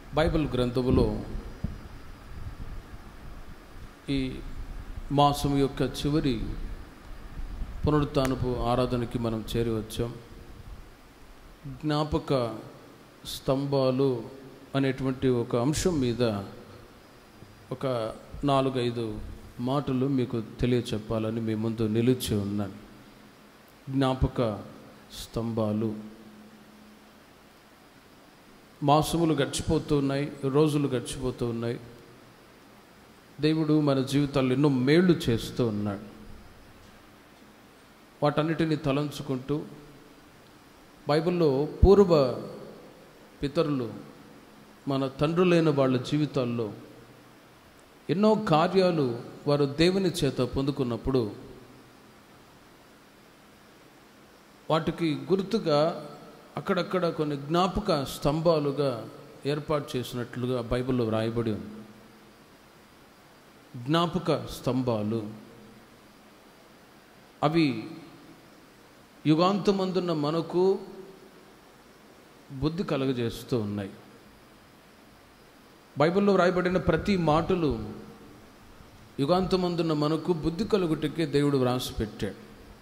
Bible గ్రంథములో ఈ మాసం యొక్క చివరి పునరుత్నపు ఆరాధనకి మనం చేరి వచ్చాం జ్ఞాపక స్తంభాలు అనేటువంటి ఒక అంశం మీద ఒక నాలుగైదు మాటలు మీకు తెలియచెప్పాలని మీ ముందు నిలిచి ఉన్నాను జ్ఞాపక స్తంభాలు మాసములు గడిచిపోతూ ఉన్నాయి రోజులు గడిచిపోతూ ఉన్నాయి దేవుడు మన జీవితాల్లో ఎన్నో మేళ్ళు చేస్తూ ఉన్నాడు వాటన్నిటిని తలంచుకుంటూ బైబిల్లో పూర్వ పితరులు మన తండ్రులైన వాళ్ళ జీవితాల్లో ఎన్నో కార్యాలు వారు దేవుని చేత పొందుకున్నప్పుడు వాటికి గుర్తుగా అక్కడక్కడ కొన్ని జ్ఞాపక స్తంభాలుగా ఏర్పాటు చేసినట్లుగా బైబిల్లో వ్రాయబడి ఉంది జ్ఞాపక స్తంభాలు అవి యుగాంతమందున్న మనకు బుద్ధి కలగజేస్తూ ఉన్నాయి బైబిల్లో వ్రాయబడిన ప్రతి మాటలు యుగాంతమందున్న మనకు బుద్ధి కలుగుటకే దేవుడు వ్రాసి పెట్టాడు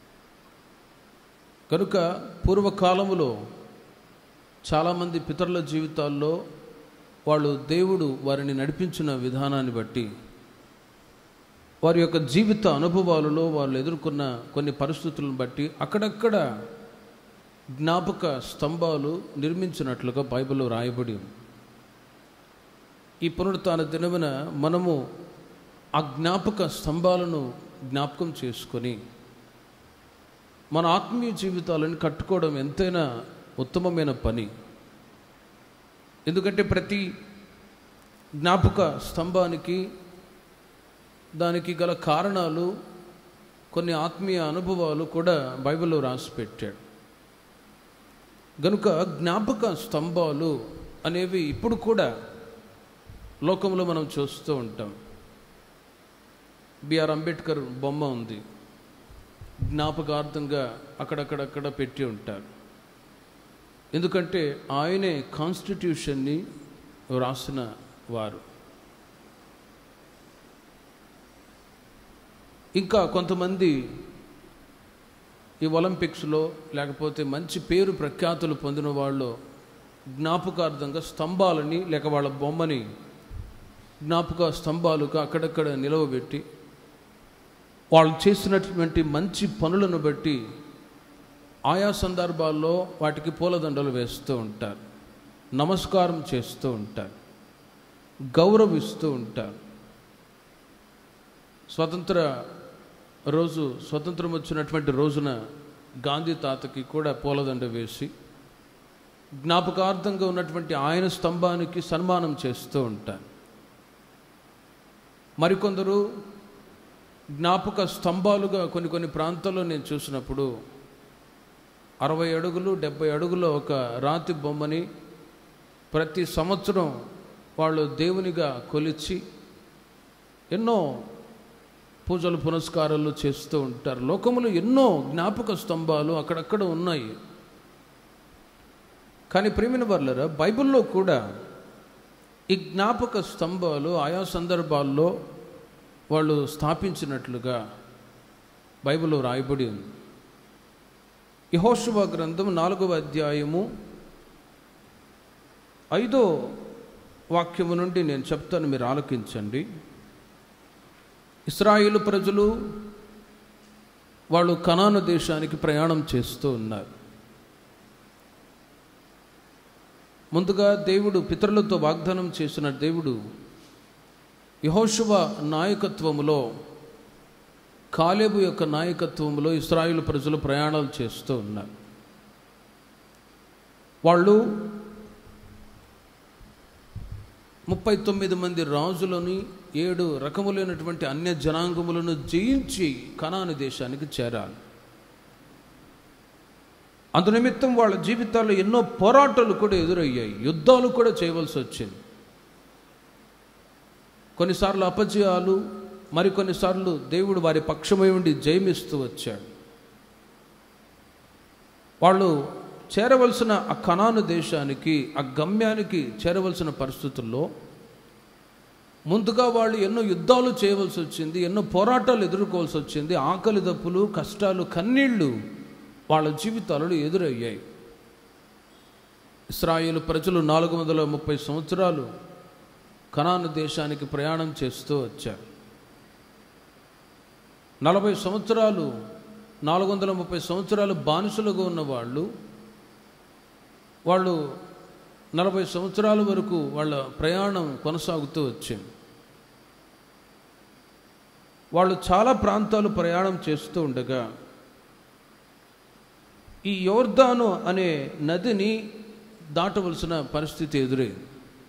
కనుక పూర్వకాలములో చాలామంది పితరుల జీవితాల్లో వాళ్ళు దేవుడు వారిని నడిపించిన విధానాన్ని బట్టి వారి యొక్క జీవిత అనుభవాలలో వాళ్ళు ఎదుర్కొన్న కొన్ని పరిస్థితులను బట్టి అక్కడక్కడ జ్ఞాపక స్తంభాలు నిర్మించినట్లుగా బైబిల్లో రాయబడి ఉంది ఈ పునరుత్న దినమున మనము ఆ జ్ఞాపక స్తంభాలను జ్ఞాపకం చేసుకొని మన ఆత్మీయ జీవితాలను కట్టుకోవడం ఎంతైనా ఉత్తమమైన పని ఎందుకంటే ప్రతి జ్ఞాపక స్తంభానికి దానికి గల కారణాలు కొన్ని ఆత్మీయ అనుభవాలు కూడా బైబిల్లో రాసి పెట్టాడు గనుక జ్ఞాపక స్తంభాలు అనేవి ఇప్పుడు కూడా లోకంలో మనం చూస్తూ ఉంటాం బిఆర్ అంబేద్కర్ బొమ్మ ఉంది జ్ఞాపకార్థంగా అక్కడక్కడక్కడ పెట్టి ఉంటారు ఎందుకంటే ఆయనే కాన్స్టిట్యూషన్ని రాసిన వారు ఇంకా కొంతమంది ఈ ఒలింపిక్స్లో లేకపోతే మంచి పేరు ప్రఖ్యాతులు పొందిన వాళ్ళు జ్ఞాపకార్థంగా స్తంభాలని లేక వాళ్ళ బొమ్మని జ్ఞాపక స్తంభాలుగా అక్కడక్కడ నిలవబెట్టి వాళ్ళు చేసినటువంటి మంచి పనులను బట్టి ఆయా సందర్భాల్లో వాటికి పూలదండలు వేస్తూ ఉంటారు నమస్కారం చేస్తూ ఉంటారు గౌరవిస్తూ ఉంటారు స్వతంత్ర రోజు స్వతంత్రం వచ్చినటువంటి రోజున గాంధీ తాతకి కూడా పూలదండ వేసి జ్ఞాపకార్థంగా ఉన్నటువంటి ఆయన స్తంభానికి సన్మానం చేస్తూ ఉంటారు మరికొందరు జ్ఞాపక స్తంభాలుగా కొన్ని కొన్ని ప్రాంతాల్లో నేను చూసినప్పుడు అరవై అడుగులు డెబ్బై అడుగుల ఒక రాతి బొమ్మని ప్రతి సంవత్సరం వాళ్ళు దేవునిగా కొలిచి ఎన్నో పూజలు పునస్కారాలు చేస్తూ ఉంటారు లోకములు ఎన్నో జ్ఞాపక స్తంభాలు అక్కడక్కడ ఉన్నాయి కానీ ప్రేమిన వర్లరా బైబిల్లో కూడా ఈ జ్ఞాపక స్తంభాలు ఆయా సందర్భాల్లో వాళ్ళు స్థాపించినట్లుగా బైబిల్లో రాయబడి ఉంది యహోశువ గ్రంథం నాలుగవ అధ్యాయము ఐదో వాక్యము నుండి నేను చెప్తాను మీరు ఆలకించండి ఇస్రాయిలు ప్రజలు వాళ్ళు కనాను దేశానికి ప్రయాణం చేస్తూ ఉన్నారు ముందుగా దేవుడు పితరులతో వాగ్దానం చేసిన దేవుడు యహోశువ నాయకత్వములో కాలేబు యొక్క నాయకత్వంలో ఇస్రాయిల్ ప్రజలు ప్రయాణాలు చేస్తూ ఉన్నారు వాళ్ళు ముప్పై తొమ్మిది మంది రాజులని ఏడు రకములైనటువంటి అన్య జనాంగములను జయించి కనాను దేశానికి చేరాలి అందునిమిత్తం వాళ్ళ జీవితాల్లో ఎన్నో పోరాటాలు కూడా ఎదురయ్యాయి యుద్ధాలు కూడా చేయవలసి వచ్చింది కొన్నిసార్లు అపజయాలు మరికొన్నిసార్లు దేవుడు వారి పక్షమై ఉండి జయమిస్తూ వచ్చాడు వాళ్ళు చేరవలసిన ఆ కణాను దేశానికి ఆ గమ్యానికి చేరవలసిన పరిస్థితుల్లో ముందుగా వాళ్ళు ఎన్నో యుద్ధాలు చేయవలసి వచ్చింది ఎన్నో పోరాటాలు ఎదుర్కోవాల్సి వచ్చింది ఆకలి దప్పులు కష్టాలు కన్నీళ్లు వాళ్ళ జీవితాలలో ఎదురయ్యాయి ఇస్రాయేల్ ప్రజలు నాలుగు వందల ముప్పై సంవత్సరాలు కనాను దేశానికి ప్రయాణం చేస్తూ వచ్చారు నలభై సంవత్సరాలు నాలుగు వందల ముప్పై సంవత్సరాలు బానిసలుగా ఉన్న వాళ్ళు వాళ్ళు నలభై సంవత్సరాల వరకు వాళ్ళ ప్రయాణం కొనసాగుతూ వచ్చింది వాళ్ళు చాలా ప్రాంతాలు ప్రయాణం చేస్తూ ఉండగా ఈ యోర్దాను అనే నదిని దాటవలసిన పరిస్థితి ఎదురైంది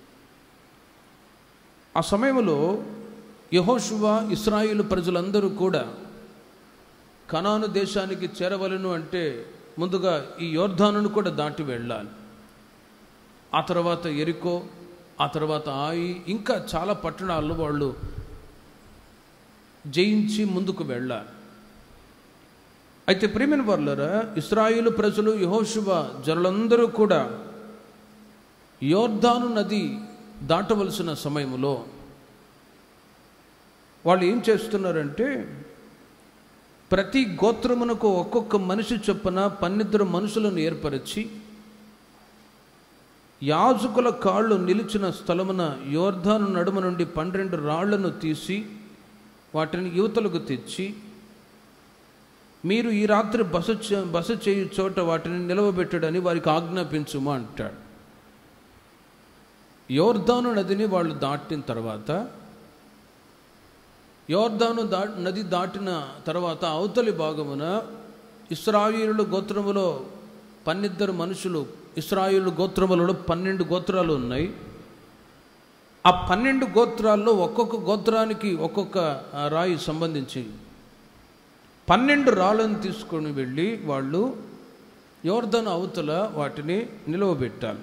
ఆ సమయంలో యహోశువ ఇస్రాయిల్ ప్రజలందరూ కూడా కనాను దేశానికి చేరవలను అంటే ముందుగా ఈ యోర్ధానును కూడా దాటి వెళ్ళాలి ఆ తర్వాత ఎరికో ఆ తర్వాత ఆయి ఇంకా చాలా పట్టణాల్లో వాళ్ళు జయించి ముందుకు వెళ్ళాలి అయితే ప్రేమిన వర్లరా ఇస్రాయిలు ప్రజలు యహోశువ జనులందరూ కూడా యోర్ధాను నది దాటవలసిన సమయంలో వాళ్ళు ఏం చేస్తున్నారంటే ప్రతి గోత్రమునకు ఒక్కొక్క మనిషి చొప్పున పన్నిద్దరు మనుషులను ఏర్పరిచి యాజకుల కాళ్ళు నిలిచిన స్థలమున యోర్ధాను నడుమ నుండి పన్నెండు రాళ్లను తీసి వాటిని యువతలకు తెచ్చి మీరు ఈ రాత్రి బస చే- బస చేయు చోట వాటిని నిలవబెట్టడని వారికి ఆజ్ఞాపించుమా అంటాడు యోర్ధాను నదిని వాళ్ళు దాటిన తర్వాత యోర్ధాను దా నది దాటిన తర్వాత అవతలి భాగమున ఇస్రాయిలు గోత్రములో పన్నిద్దరు మనుషులు ఇస్రాయిలు గోత్రములలో పన్నెండు గోత్రాలు ఉన్నాయి ఆ పన్నెండు గోత్రాల్లో ఒక్కొక్క గోత్రానికి ఒక్కొక్క ఆ, రాయి సంబంధించి పన్నెండు రాళ్ళను తీసుకొని వెళ్ళి వాళ్ళు యోర్ధను అవతల వాటిని నిలవబెట్టాలి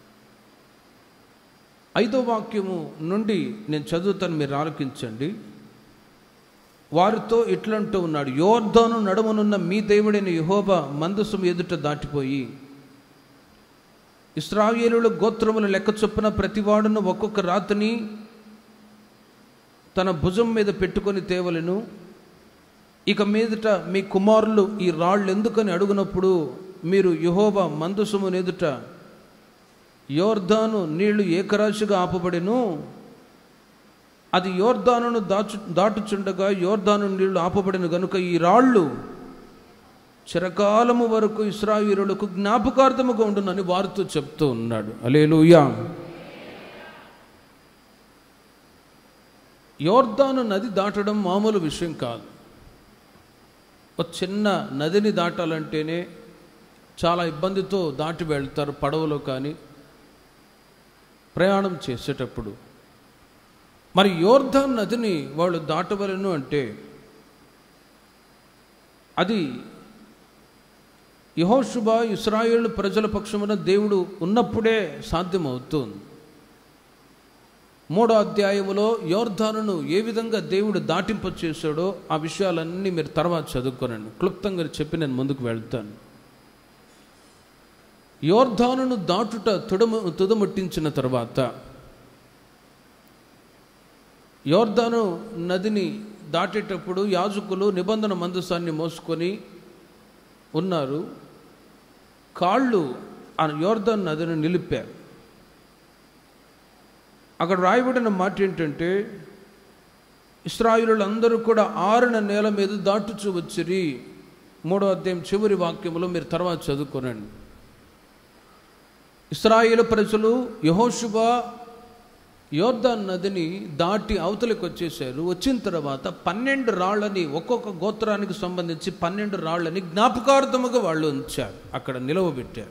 ఐదో వాక్యము నుండి నేను చదువుతాను మీరు ఆలకించండి వారితో ఇట్లంటూ ఉన్నాడు యోర్ధను నడుమనున్న మీ దేవుడైన యహోబా మందసం ఎదుట దాటిపోయి ఇస్రాయేలుల గోత్రముల లెక్క చొప్పున ప్రతివాడును ఒక్కొక్క రాతిని తన భుజం మీద పెట్టుకొని తేవలను ఇక మీదట మీ కుమారులు ఈ రాళ్ళు ఎందుకని అడుగునప్పుడు మీరు యహోబా మందసము ఎదుట యోర్ధాను నీళ్లు ఏకరాశిగా ఆపబడిను అది యోర్ధానును దాచు దాటుచుండగా యోర్ధాను నీళ్లు ఆపబడిన గనుక ఈ రాళ్ళు చిరకాలము వరకు ఇస్రాయిరులకు జ్ఞాపకార్థముగా ఉండునని వారితో చెప్తూ ఉన్నాడు అలేలుయా యోర్ధాను నది దాటడం మామూలు విషయం కాదు ఒక చిన్న నదిని దాటాలంటేనే చాలా ఇబ్బందితో దాటి వెళ్తారు పడవలో కానీ ప్రయాణం చేసేటప్పుడు మరి యోర్ధాన్ నదిని వాళ్ళు దాటవలను అంటే అది యహోశుభ ఇస్రాయేల్ ప్రజల పక్షమున దేవుడు ఉన్నప్పుడే సాధ్యమవుతుంది మూడో అధ్యాయములో యోర్ధానును ఏ విధంగా దేవుడు దాటింప చేశాడో ఆ విషయాలన్నీ మీరు తర్వాత చదువుకోనండి క్లుప్తంగా చెప్పి నేను ముందుకు వెళ్తాను యోర్ధానును దాటుట తుడము తుదముట్టించిన తర్వాత యోర్ధాను నదిని దాటేటప్పుడు యాజకులు నిబంధన మందసాన్ని మోసుకొని ఉన్నారు కాళ్ళు ఆ యోర్ధాన్ నదిని నిలిపారు అక్కడ రాయబడిన మాట ఏంటంటే ఇస్రాయిలులందరూ కూడా ఆరున నేల మీద దాటుచూ వచ్చిరి మూడో అధ్యాయం చివరి వాక్యములో మీరు తర్వాత చదువుకోనండి ఇస్రాయేలు ప్రజలు యహోషుబ యోర్దాన్ నదిని దాటి అవతలికి వచ్చేసారు వచ్చిన తర్వాత పన్నెండు రాళ్ళని ఒక్కొక్క గోత్రానికి సంబంధించి పన్నెండు రాళ్ళని జ్ఞాపకార్థముగా వాళ్ళు ఉంచారు అక్కడ నిలవబెట్టారు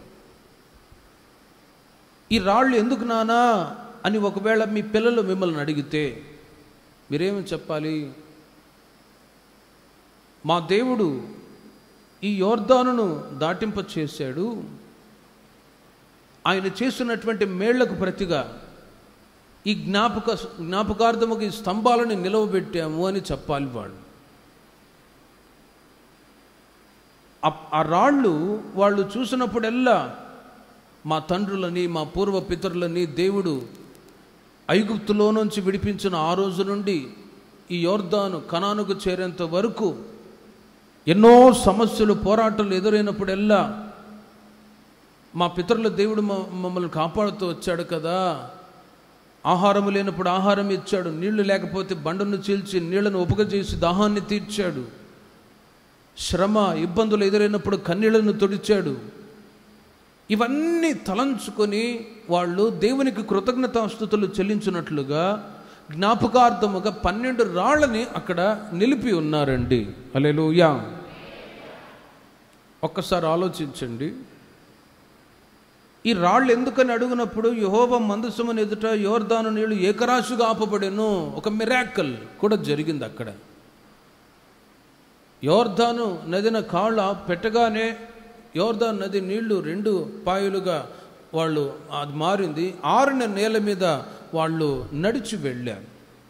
ఈ రాళ్ళు ఎందుకు నానా అని ఒకవేళ మీ పిల్లలు మిమ్మల్ని అడిగితే మీరేమి చెప్పాలి మా దేవుడు ఈ యోర్దానును దాటింప చేశాడు ఆయన చేస్తున్నటువంటి మేళ్లకు ప్రతిగా ఈ జ్ఞాపక జ్ఞాపకార్థముకి స్తంభాలను నిలవబెట్టాము అని చెప్పాలి వాళ్ళు ఆ- ఆ రాళ్ళు వాళ్ళు చూసినప్పుడల్లా మా తండ్రులని మా పూర్వ పితరులని దేవుడు ఐగుప్తులో నుంచి విడిపించిన ఆ రోజు నుండి ఈ యోర్దాను కనానుకు చేరేంత వరకు ఎన్నో సమస్యలు పోరాటాలు ఎదురైనప్పుడల్లా మా పితరుల దేవుడు మ- మమ్మల్ని కాపాడుతూ వచ్చాడు కదా ఆహారం లేనప్పుడు ఆహారం ఇచ్చాడు నీళ్లు లేకపోతే బండను చీల్చి నీళ్లను ఉపగజేసి దాహాన్ని తీర్చాడు శ్రమ ఇబ్బందులు ఎదురైనప్పుడు కన్నీళ్లను తొడిచాడు ఇవన్నీ తలంచుకొని వాళ్ళు దేవునికి కృతజ్ఞతాస్థుతులు చెల్లించినట్లుగా జ్ఞాపకార్థముగా పన్నెండు రాళ్ళని అక్కడ నిలిపి ఉన్నారండి అలెలుయా ఒక్కసారి ఆలోచించండి ఈ రాళ్ళు ఎందుకని అడుగునప్పుడు యహోవ మందసముని ఎదుట యోర్దాను నీళ్లు ఏకరాశిగా ఆపబడెను ఒక మిరాకల్ కూడా జరిగింది అక్కడ యోర్ధాను నదిన కాళ్ళ పెట్టగానే యోర్ధాన్ నది నీళ్లు రెండు పాయలుగా వాళ్ళు అది మారింది ఆరిన నేల మీద వాళ్ళు నడిచి వెళ్ళారు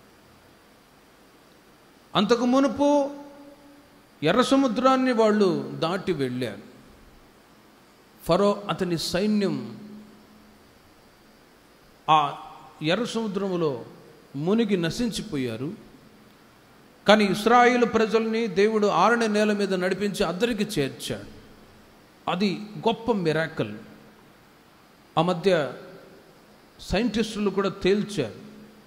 అంతకు మునుపు ఎర్ర సముద్రాన్ని వాళ్ళు దాటి వెళ్ళారు ఫరో అతని సైన్యం ఆ ఎర్ర సముద్రములో మునిగి నశించిపోయారు కానీ ఇస్రాయిల్ ప్రజల్ని దేవుడు ఆరణ నేల మీద నడిపించి అద్దరికి చేర్చాడు అది గొప్ప మిరాకల్ ఆ మధ్య సైంటిస్టులు కూడా తేల్చారు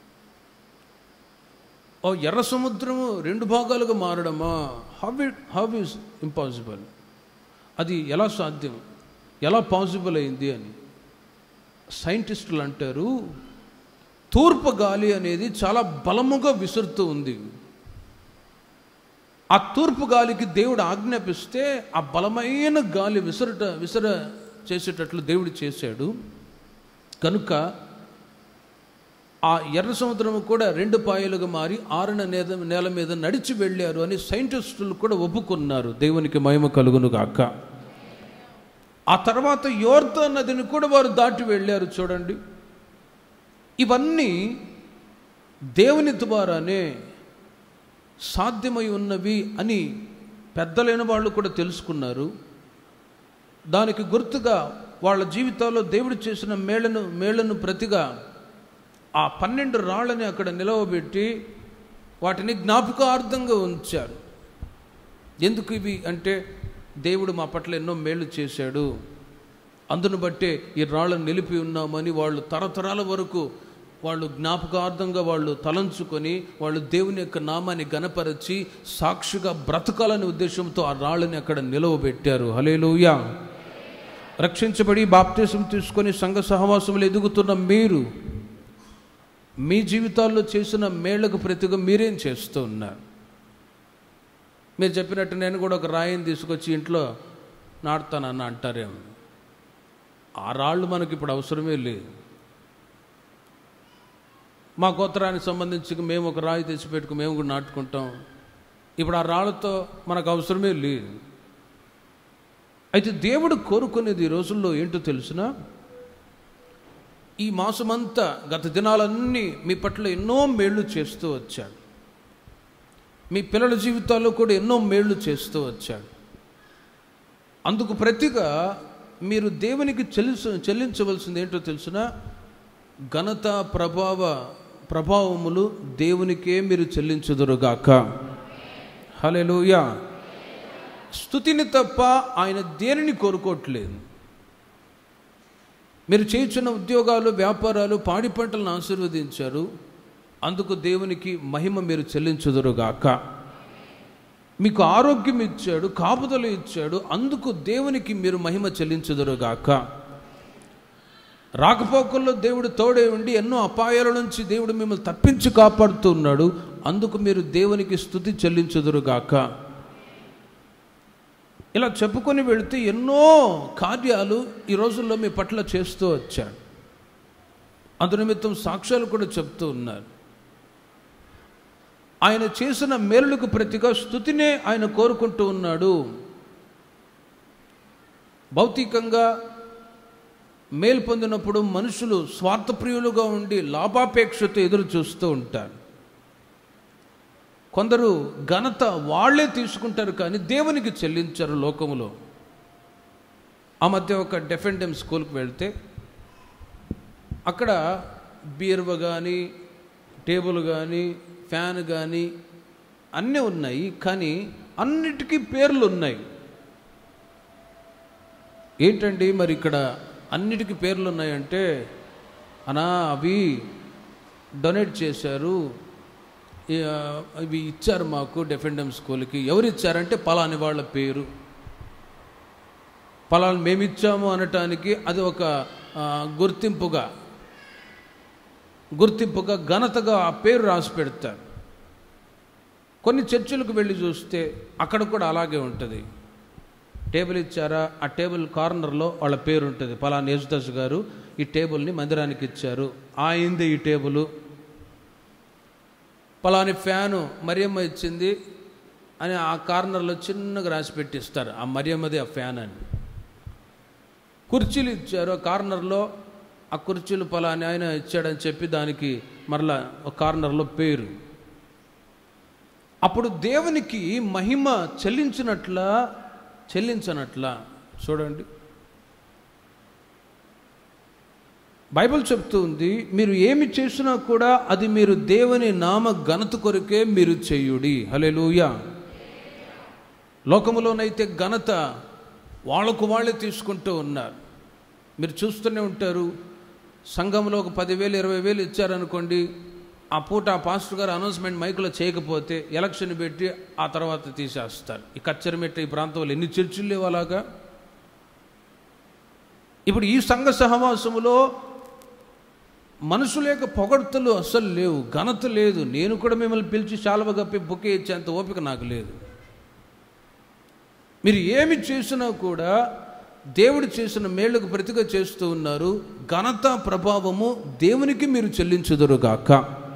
ఓ ఎర్ర సముద్రము రెండు భాగాలుగా మారడమా how it how is impossible అది ఎలా సాధ్యం ఎలా పాసిబుల్ అయింది అని సైంటిస్టులు అంటారు తూర్పు గాలి అనేది చాలా బలముగా విసురుతూ ఉంది ఆ తూర్పు గాలికి దేవుడు ఆజ్ఞాపిస్తే ఆ బలమైన గాలి విసరట విసర చేసేటట్లు దేవుడు చేశాడు కనుక ఆ ఎర్ర సముద్రం కూడా రెండు పాయలుగా మారి ఆరణ నేల నేల మీద నడిచి వెళ్ళారు అని సైంటిస్టులు కూడా ఒప్పుకున్నారు దేవునికి మహిమ కలుగును గాక ఆ తర్వాత యోర్ధ నదిని కూడా వారు దాటి వెళ్ళారు చూడండి ఇవన్నీ దేవుని ద్వారానే సాధ్యమై ఉన్నవి అని పెద్దలైన వాళ్ళు కూడా తెలుసుకున్నారు దానికి గుర్తుగా వాళ్ళ జీవితాల్లో దేవుడు చేసిన మేళను మేళను ప్రతిగా ఆ పన్నెండు రాళ్ళని అక్కడ నిలవబెట్టి వాటిని జ్ఞాపకార్థంగా ఉంచారు ఎందుకు ఇవి అంటే దేవుడు మా పట్ల ఎన్నో మేళ్ళు చేశాడు అందును బట్టే ఈ రాళ్ళను నిలిపి ఉన్నామని వాళ్ళు తరతరాల వరకు వాళ్ళు జ్ఞాపకార్థంగా వాళ్ళు తలంచుకొని వాళ్ళు దేవుని యొక్క నామాన్ని గనపరచి సాక్షిగా బ్రతకాలనే ఉద్దేశంతో ఆ రాళ్ళని అక్కడ నిలవబెట్టారు హలేలుయా రక్షించబడి బాప్తీసం తీసుకొని సంఘ సహవాసములు ఎదుగుతున్న మీరు మీ జీవితాల్లో చేసిన మేళ్లకు ప్రతిగా మీరేం చేస్తూ ఉన్నారు మీరు చెప్పినట్టు నేను కూడా ఒక రాయిని తీసుకొచ్చి ఇంట్లో నాటుతానన్న అంటారేమో ఆ రాళ్ళు మనకి ఇప్పుడు అవసరమే లేదు మా గోత్రానికి సంబంధించి మేము ఒక రాయి తెచ్చిపెట్టుకు మేము కూడా నాటుకుంటాం ఇప్పుడు ఆ రాళ్ళతో మనకు అవసరమే లేదు అయితే దేవుడు కోరుకునేది ఈ రోజుల్లో ఏంటో తెలుసునా ఈ మాసమంతా గత దినాలన్నీ మీ పట్ల ఎన్నో మేళ్ళు చేస్తూ వచ్చాడు మీ పిల్లల జీవితాల్లో కూడా ఎన్నో మేళ్ళు చేస్తూ వచ్చాడు అందుకు ప్రతిగా మీరు దేవునికి చెల్లించ చెల్లించవలసింది ఏంటో తెలుసునా ఘనత ప్రభావ ప్రభావములు దేవునికే మీరు చెల్లించుదురుగాక హలెలూయా స్థుతిని తప్ప ఆయన దేనిని కోరుకోవట్లేదు మీరు చేయించిన ఉద్యోగాలు వ్యాపారాలు పాడి పంటలను ఆశీర్వదించారు అందుకు దేవునికి మహిమ మీరు చెల్లించుదురుగాక మీకు ఆరోగ్యం ఇచ్చాడు కాపుదల ఇచ్చాడు అందుకు దేవునికి మీరు మహిమ చెల్లించుదురుగాక రాకపోకల్లో దేవుడు తోడే ఉండి ఎన్నో అపాయాల నుంచి దేవుడు మిమ్మల్ని తప్పించి కాపాడుతూ ఉన్నాడు అందుకు మీరు దేవునికి స్థుతి చెల్లించుదురుగాక ఇలా చెప్పుకొని వెళితే ఎన్నో కార్యాలు ఈ రోజుల్లో మీ పట్ల చేస్తూ వచ్చాడు అందు నిమిత్తం సాక్ష్యాలు కూడా చెప్తూ ఉన్నారు ఆయన చేసిన మేలులకు ప్రతిగా స్థుతినే ఆయన కోరుకుంటూ ఉన్నాడు భౌతికంగా మేలు పొందినప్పుడు మనుషులు స్వార్థప్రియులుగా ఉండి లాభాపేక్షతో ఎదురు చూస్తూ ఉంటారు కొందరు ఘనత వాళ్ళే తీసుకుంటారు కానీ దేవునికి చెల్లించరు లోకములో ఆ మధ్య ఒక డెఫెండెమ్ స్కూల్కి వెళ్తే అక్కడ బీరువ కానీ టేబుల్ కానీ ఫ్యాన్ కానీ అన్నీ ఉన్నాయి కానీ అన్నిటికీ పేర్లు ఉన్నాయి ఏంటండి మరి ఇక్కడ అన్నిటికీ పేర్లు ఉన్నాయంటే అనా అవి డొనేట్ చేశారు ఈ, ఆ, ఇవి ఇచ్చారు మాకు డెఫెండమ్ స్కూల్కి ఎవరు ఇచ్చారంటే పలాని వాళ్ళ పేరు పలాని మేము ఇచ్చాము అనటానికి అది ఒక ఆ, గుర్తింపుగా గుర్తింపుగా ఘనతగా ఆ పేరు రాసి పెడతారు కొన్ని చర్చిలకు వెళ్ళి చూస్తే అక్కడ కూడా అలాగే ఉంటుంది టేబుల్ ఇచ్చారా ఆ టేబుల్ కార్నర్లో వాళ్ళ పేరు ఉంటుంది పలానా యేసుదాస్ గారు ఈ టేబుల్ని మందిరానికి ఇచ్చారు ఆయింది ఈ టేబుల్ పలాని ఫ్యాను మరియమ్మ ఇచ్చింది అని ఆ కార్నర్లో చిన్నగా రాసి పెట్టిస్తారు ఆ మరియమ్మది ఆ ఫ్యాన్ అని కుర్చీలు ఇచ్చారు ఆ కార్నర్లో ఆ కుర్చీలు పలాని ఆయన ఇచ్చాడని చెప్పి దానికి మరలా ఒక కార్నర్లో పేరు అప్పుడు దేవునికి మహిమ చెల్లించినట్లా చెల్లించనట్లా చూడండి బైబిల్ చెప్తూ ఉంది మీరు ఏమి చేసినా కూడా అది మీరు దేవుని నామ ఘనత కొరకే మీరు చేయుడి హలెలూయా లోకములోనైతే ఘనత వాళ్ళకు వాళ్ళే తీసుకుంటూ ఉన్నారు మీరు చూస్తూనే ఉంటారు సంఘంలో ఒక పదివేలు ఇరవై వేలు ఇచ్చారనుకోండి ఆ పూట ఆ పాస్టర్ గారు అనౌన్స్మెంట్ మైకులో చేయకపోతే ఎలక్షన్ పెట్టి ఆ తర్వాత తీసేస్తారు ఈ కచ్చరిమెట్ట ఈ ప్రాంతంలో ఎన్ని చర్చిలు లేవు అలాగా ఇప్పుడు ఈ సంఘ సహవాసములో మనుషుల యొక్క పొగడ్తలు అస్సలు లేవు ఘనత లేదు నేను కూడా మిమ్మల్ని పిలిచి శాలువ కప్పి బుకే ఇచ్చేంత ఓపిక నాకు లేదు మీరు ఏమి చేసినా కూడా దేవుడు చేసిన మేళ్లకు ప్రతిగా చేస్తూ ఉన్నారు ఘనత ప్రభావము దేవునికి మీరు చెల్లించుదురుగాక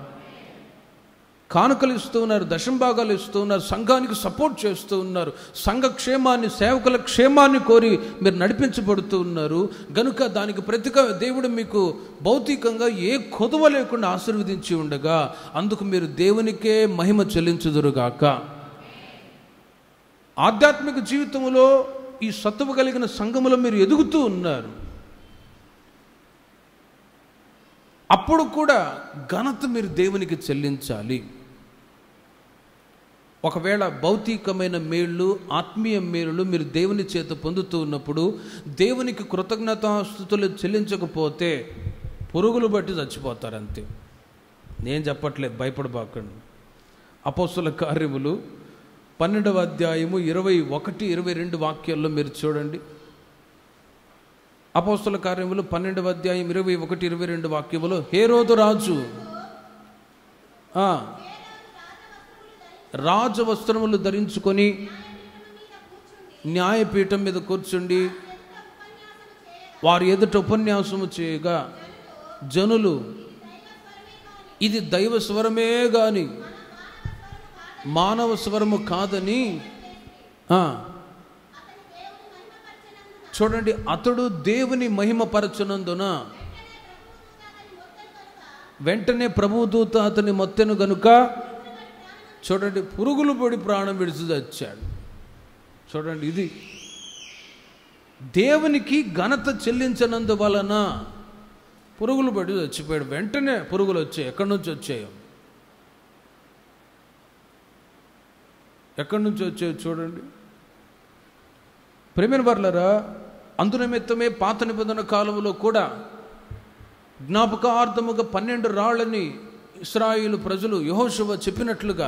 కానుకలు ఇస్తూ ఉన్నారు దశంభాగాలు ఇస్తూ ఉన్నారు సంఘానికి సపోర్ట్ చేస్తూ ఉన్నారు సంఘ క్షేమాన్ని సేవకుల క్షేమాన్ని కోరి మీరు నడిపించబడుతూ ఉన్నారు గనుక దానికి ప్రతిగా దేవుడు మీకు భౌతికంగా ఏ కొదవ లేకుండా ఆశీర్వదించి ఉండగా అందుకు మీరు దేవునికే మహిమ చెల్లించుదురుగాక ఆధ్యాత్మిక జీవితంలో ఈ సత్తువ కలిగిన సంఘములో మీరు ఎదుగుతూ ఉన్నారు అప్పుడు కూడా ఘనత మీరు దేవునికి చెల్లించాలి ఒకవేళ భౌతికమైన మేళ్ళు ఆత్మీయ మేలులు మీరు దేవుని చేత పొందుతూ ఉన్నప్పుడు దేవునికి కృతజ్ఞతాస్థుతులు చెల్లించకపోతే పురుగులు బట్టి చచ్చిపోతారు అంతే నేను చెప్పట్లేదు భయపడబాకండి అపోస్తుల కార్యములు పన్నెండవ అధ్యాయము ఇరవై ఒకటి ఇరవై రెండు వాక్యాల్లో మీరు చూడండి అపోస్తుల కార్యములు పన్నెండవ అధ్యాయం ఇరవై ఒకటి ఇరవై రెండు వాక్యములు హేరోదు రాజు ఆ, రాజవస్త్రములు ధరించుకొని న్యాయపీఠం మీద కూర్చుండి వారి ఎదుట ఉపన్యాసము చేయగా జనులు ఇది దైవ స్వరమే గాని మానవ స్వరము కాదని ఆ, చూడండి అతడు దేవుని మహిమపరచునందున వెంటనే ప్రభుదూత అతని మొత్తెను గనుక చూడండి పురుగులు పడి ప్రాణం విడిచి చచ్చాడు చూడండి ఇది దేవునికి ఘనత చెల్లించనందువలన పురుగులు పడి చచ్చిపోయాడు వెంటనే పురుగులు వచ్చాయి ఎక్కడి నుంచి వచ్చాయో ఎక్కడి నుంచి వచ్చాయో చూడండి ప్రేమిన వర్లరా అందునిమిత్తమే పాత నిబంధన కాలంలో కూడా జ్ఞాపకార్థముగా పన్నెండు రాళ్ళని ఇస్రాయిలు ప్రజలు యహోశువ చెప్పినట్లుగా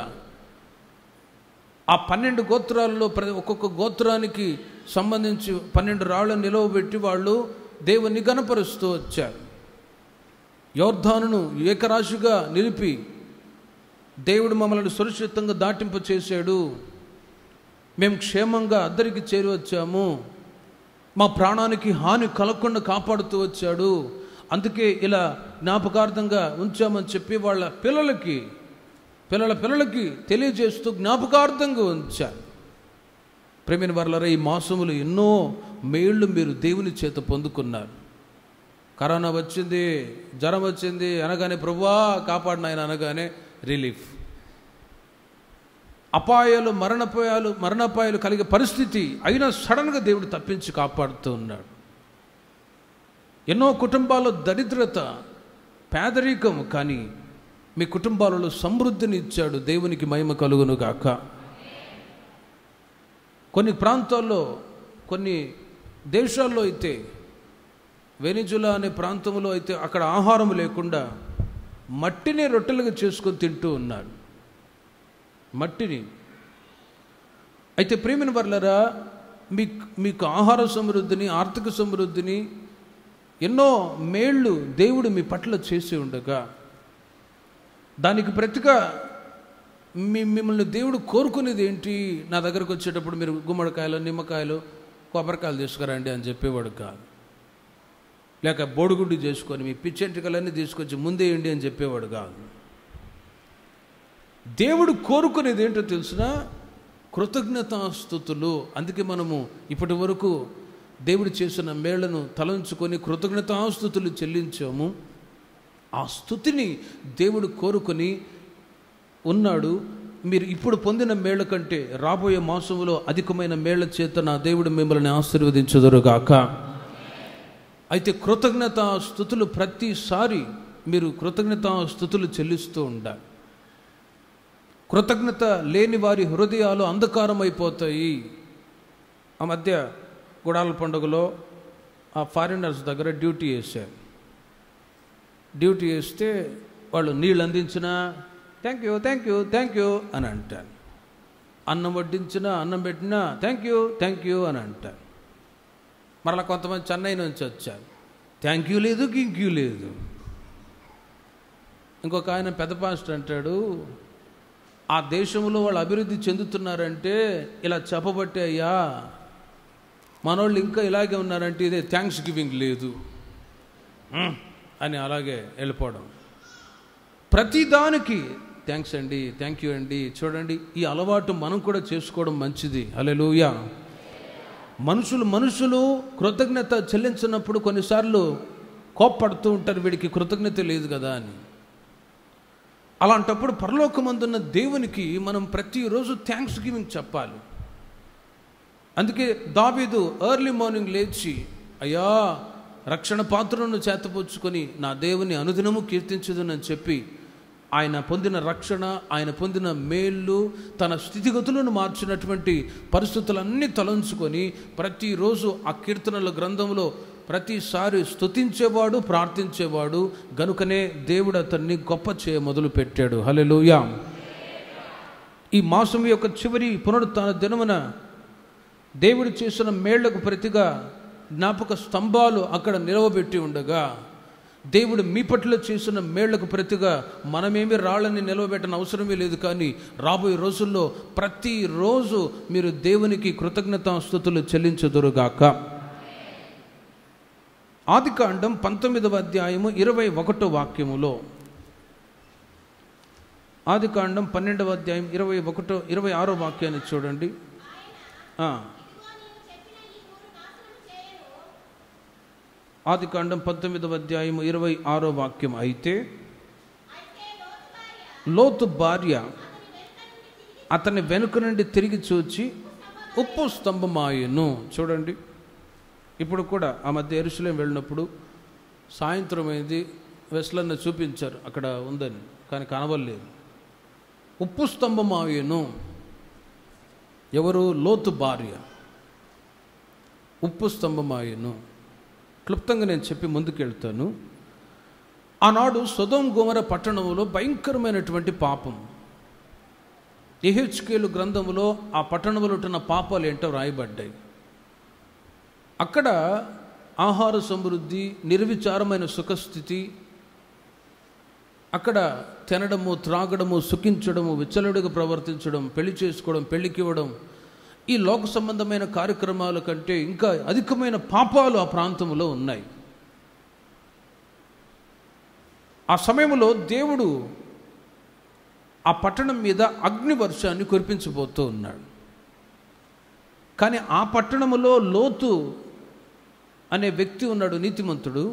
ఆ పన్నెండు గోత్రాల్లో ప్ర ఒక్కొక్క గోత్రానికి సంబంధించి పన్నెండు రాళ్ళను నిలవబెట్టి వాళ్ళు దేవుని గనపరుస్తూ వచ్చారు యోర్ధానును ఏకరాశిగా నిలిపి దేవుడు మమ్మల్ని సురక్షితంగా దాటింప చేశాడు మేము క్షేమంగా అద్దరికి చేరి వచ్చాము మా ప్రాణానికి హాని కలగకుండా కాపాడుతూ వచ్చాడు అందుకే ఇలా జ్ఞాపకార్థంగా ఉంచామని చెప్పి వాళ్ళ పిల్లలకి పిల్లల పిల్లలకి తెలియజేస్తూ జ్ఞాపకార్థంగా ఉంచారు ప్రేమిన వర్లరా ఈ మాసములు ఎన్నో మేళ్ళు మీరు దేవుని చేత పొందుకున్నారు కరోనా వచ్చింది జ్వరం వచ్చింది అనగానే ప్రభువా కాపాడిన ఆయన అనగానే రిలీఫ్ అపాయాలు మరణపాయాలు మరణపాయాలు కలిగే పరిస్థితి అయినా సడన్గా దేవుడు తప్పించి కాపాడుతూ ఉన్నాడు ఎన్నో కుటుంబాల్లో దరిద్రత పేదరికం కానీ మీ కుటుంబాలలో సమృద్ధిని ఇచ్చాడు దేవునికి మహిమ కలుగును గాక కొన్ని ప్రాంతాల్లో కొన్ని దేశాల్లో అయితే వెనిజులా అనే ప్రాంతంలో అయితే అక్కడ ఆహారం లేకుండా మట్టిని రొట్టెలుగా చేసుకొని తింటూ ఉన్నారు మట్టిని అయితే ప్రేమిన వర్లరా మీకు మీకు ఆహార సమృద్ధిని ఆర్థిక సమృద్ధిని ఎన్నో మేళ్ళు దేవుడు మీ పట్ల చేసి ఉండగా దానికి ప్రతిగా మీ మిమ్మల్ని దేవుడు కోరుకునేది ఏంటి నా దగ్గరకు వచ్చేటప్పుడు మీరు గుమ్మడికాయలు నిమ్మకాయలు కొబ్బరికాయలు తీసుకురండి అని చెప్పేవాడు కాదు లేక బోడిగుడ్డు చేసుకొని మీ పిచ్చెంటికలన్నీ తీసుకొచ్చి ముందేయండి అని చెప్పేవాడు కాదు దేవుడు కోరుకునేది ఏంటో తెలిసిన కృతజ్ఞతాస్థుతులు అందుకే మనము ఇప్పటి వరకు దేవుడు చేసిన మేళ్లను తలంచుకొని కృతజ్ఞతాస్థుతులు చెల్లించాము ఆ స్థుతిని దేవుడు కోరుకొని ఉన్నాడు మీరు ఇప్పుడు పొందిన మేళ్ల కంటే రాబోయే మాసంలో అధికమైన మేళ్ల చేత నా దేవుడు మిమ్మల్ని ఆశీర్వదించదురుగాక అయితే కృతజ్ఞత స్థుతులు ప్రతిసారి మీరు కృతజ్ఞత స్థుతులు చెల్లిస్తూ ఉండాలి కృతజ్ఞత లేని వారి హృదయాలు అంధకారం అయిపోతాయి ఆ మధ్య గుడాల పండుగలో ఆ ఫారినర్స్ దగ్గర డ్యూటీ వేశారు డ్యూటీ వేస్తే వాళ్ళు నీళ్ళు అందించినా thank you thank you thank you అని అంటారు అన్నం వడ్డించినా అన్నం పెట్టినా థ్యాంక్ యూ థ్యాంక్ యూ అని అంటారు మరలా కొంతమంది చెన్నై నుంచి వచ్చారు థ్యాంక్ యూ లేదు గింక్ యూ లేదు ఇంకొక ఆయన పెద్ద పాస్టర్ అంటాడు ఆ దేశంలో వాళ్ళు అభివృద్ధి చెందుతున్నారంటే ఇలా చెప్పబట్టే అయ్యా మనోళ్ళు ఇంకా ఇలాగే ఉన్నారంటే ఇదే థ్యాంక్స్ గివింగ్ లేదు "మ్మ్" అని అలాగే వెళ్ళిపోవడం ప్రతిదానికి థ్యాంక్స్ అండి థ్యాంక్ యూ అండి చూడండి ఈ అలవాటు మనం కూడా చేసుకోవడం మంచిది అలెలుయా మనుషులు మనుషులు కృతజ్ఞత చెల్లించినప్పుడు కొన్నిసార్లు కోప్పడుతూ ఉంటారు వీడికి కృతజ్ఞత లేదు కదా అని అలాంటప్పుడు పరలోకమందున్న దేవునికి మనం ప్రతిరోజు థ్యాంక్స్ గివింగ్ చెప్పాలి అందుకే దావీదు ఎర్లీ మార్నింగ్ లేచి అయ్యా రక్షణ పాత్రను చేతపుచ్చుకొని నా దేవుని అనుదినము కీర్తించదునని చెప్పి ఆయన పొందిన రక్షణ ఆయన పొందిన మేళ్ళు తన స్థితిగతులను మార్చినటువంటి పరిస్థితులన్నీ తలంచుకొని ప్రతిరోజు ఆ కీర్తనల గ్రంథంలో ప్రతిసారి స్తుతించేవాడు ప్రార్థించేవాడు గనుకనే దేవుడు అతన్ని గొప్ప చేయ మొదలు పెట్టాడు హలెలుయా ఈ మాసం యొక్క చివరి పునరుత్న దినమున దేవుడు చేసిన మేళ్లకు ప్రతిగా జ్ఞాపక స్తంభాలు అక్కడ నిలవబెట్టి ఉండగా దేవుడు మీ పట్ల చేసిన మేళ్లకు ప్రతిగా మనమేమి రాళ్ళని నిలవబెట్టని అవసరమే లేదు కానీ రాబోయే రోజుల్లో ప్రతిరోజు మీరు దేవునికి కృతజ్ఞతాస్థుతులు చెల్లించదురుగాక ఆదికాండం పంతొమ్మిదవ అధ్యాయము ఇరవై ఒకటో వాక్యములో ఆదికాండం పన్నెండవ అధ్యాయం ఇరవై ఒకటో ఇరవై ఆరో వాక్యాన్ని చూడండి ఆ. ఆదికాండం పంతొమ్మిదవ అధ్యాయం ఇరవై ఆరో వాక్యం అయితే లోతు భార్య అతని వెనుక నుండి తిరిగి చూచి ఉప్పు స్తంభమాయను చూడండి ఇప్పుడు కూడా ఆ మధ్య ఎరుసలేం వెళ్ళినప్పుడు సాయంత్రం అయింది వెస్లన్న చూపించారు అక్కడ ఉందని కానీ కనవలేదు ఉప్పు స్తంభమాయను ఎవరు లోతు భార్య ఉప్పు స్తంభమాయను క్లుప్తంగా నేను చెప్పి ముందుకెళ్తాను ఆనాడు సుధం గుమర పట్టణంలో భయంకరమైనటువంటి పాపం ఎహెచ్కేలు గ్రంథంలో ఆ పట్టణంలో ఉంటున్న పాపాలు ఏంటో రాయబడ్డాయి అక్కడ ఆహార సమృద్ధి నిర్విచారమైన సుఖస్థితి అక్కడ తినడము త్రాగడము సుఖించడము విచ్చలుడిగా ప్రవర్తించడం పెళ్లి చేసుకోవడం పెళ్లికి ఇవ్వడం ఈ లోక సంబంధమైన కార్యక్రమాల కంటే ఇంకా అధికమైన పాపాలు ఆ ప్రాంతంలో ఉన్నాయి ఆ సమయంలో దేవుడు ఆ పట్టణం మీద అగ్ని వర్షాన్ని కురిపించబోతూ ఉన్నాడు కానీ ఆ పట్టణములో లోతు అనే వ్యక్తి ఉన్నాడు నీతిమంతుడు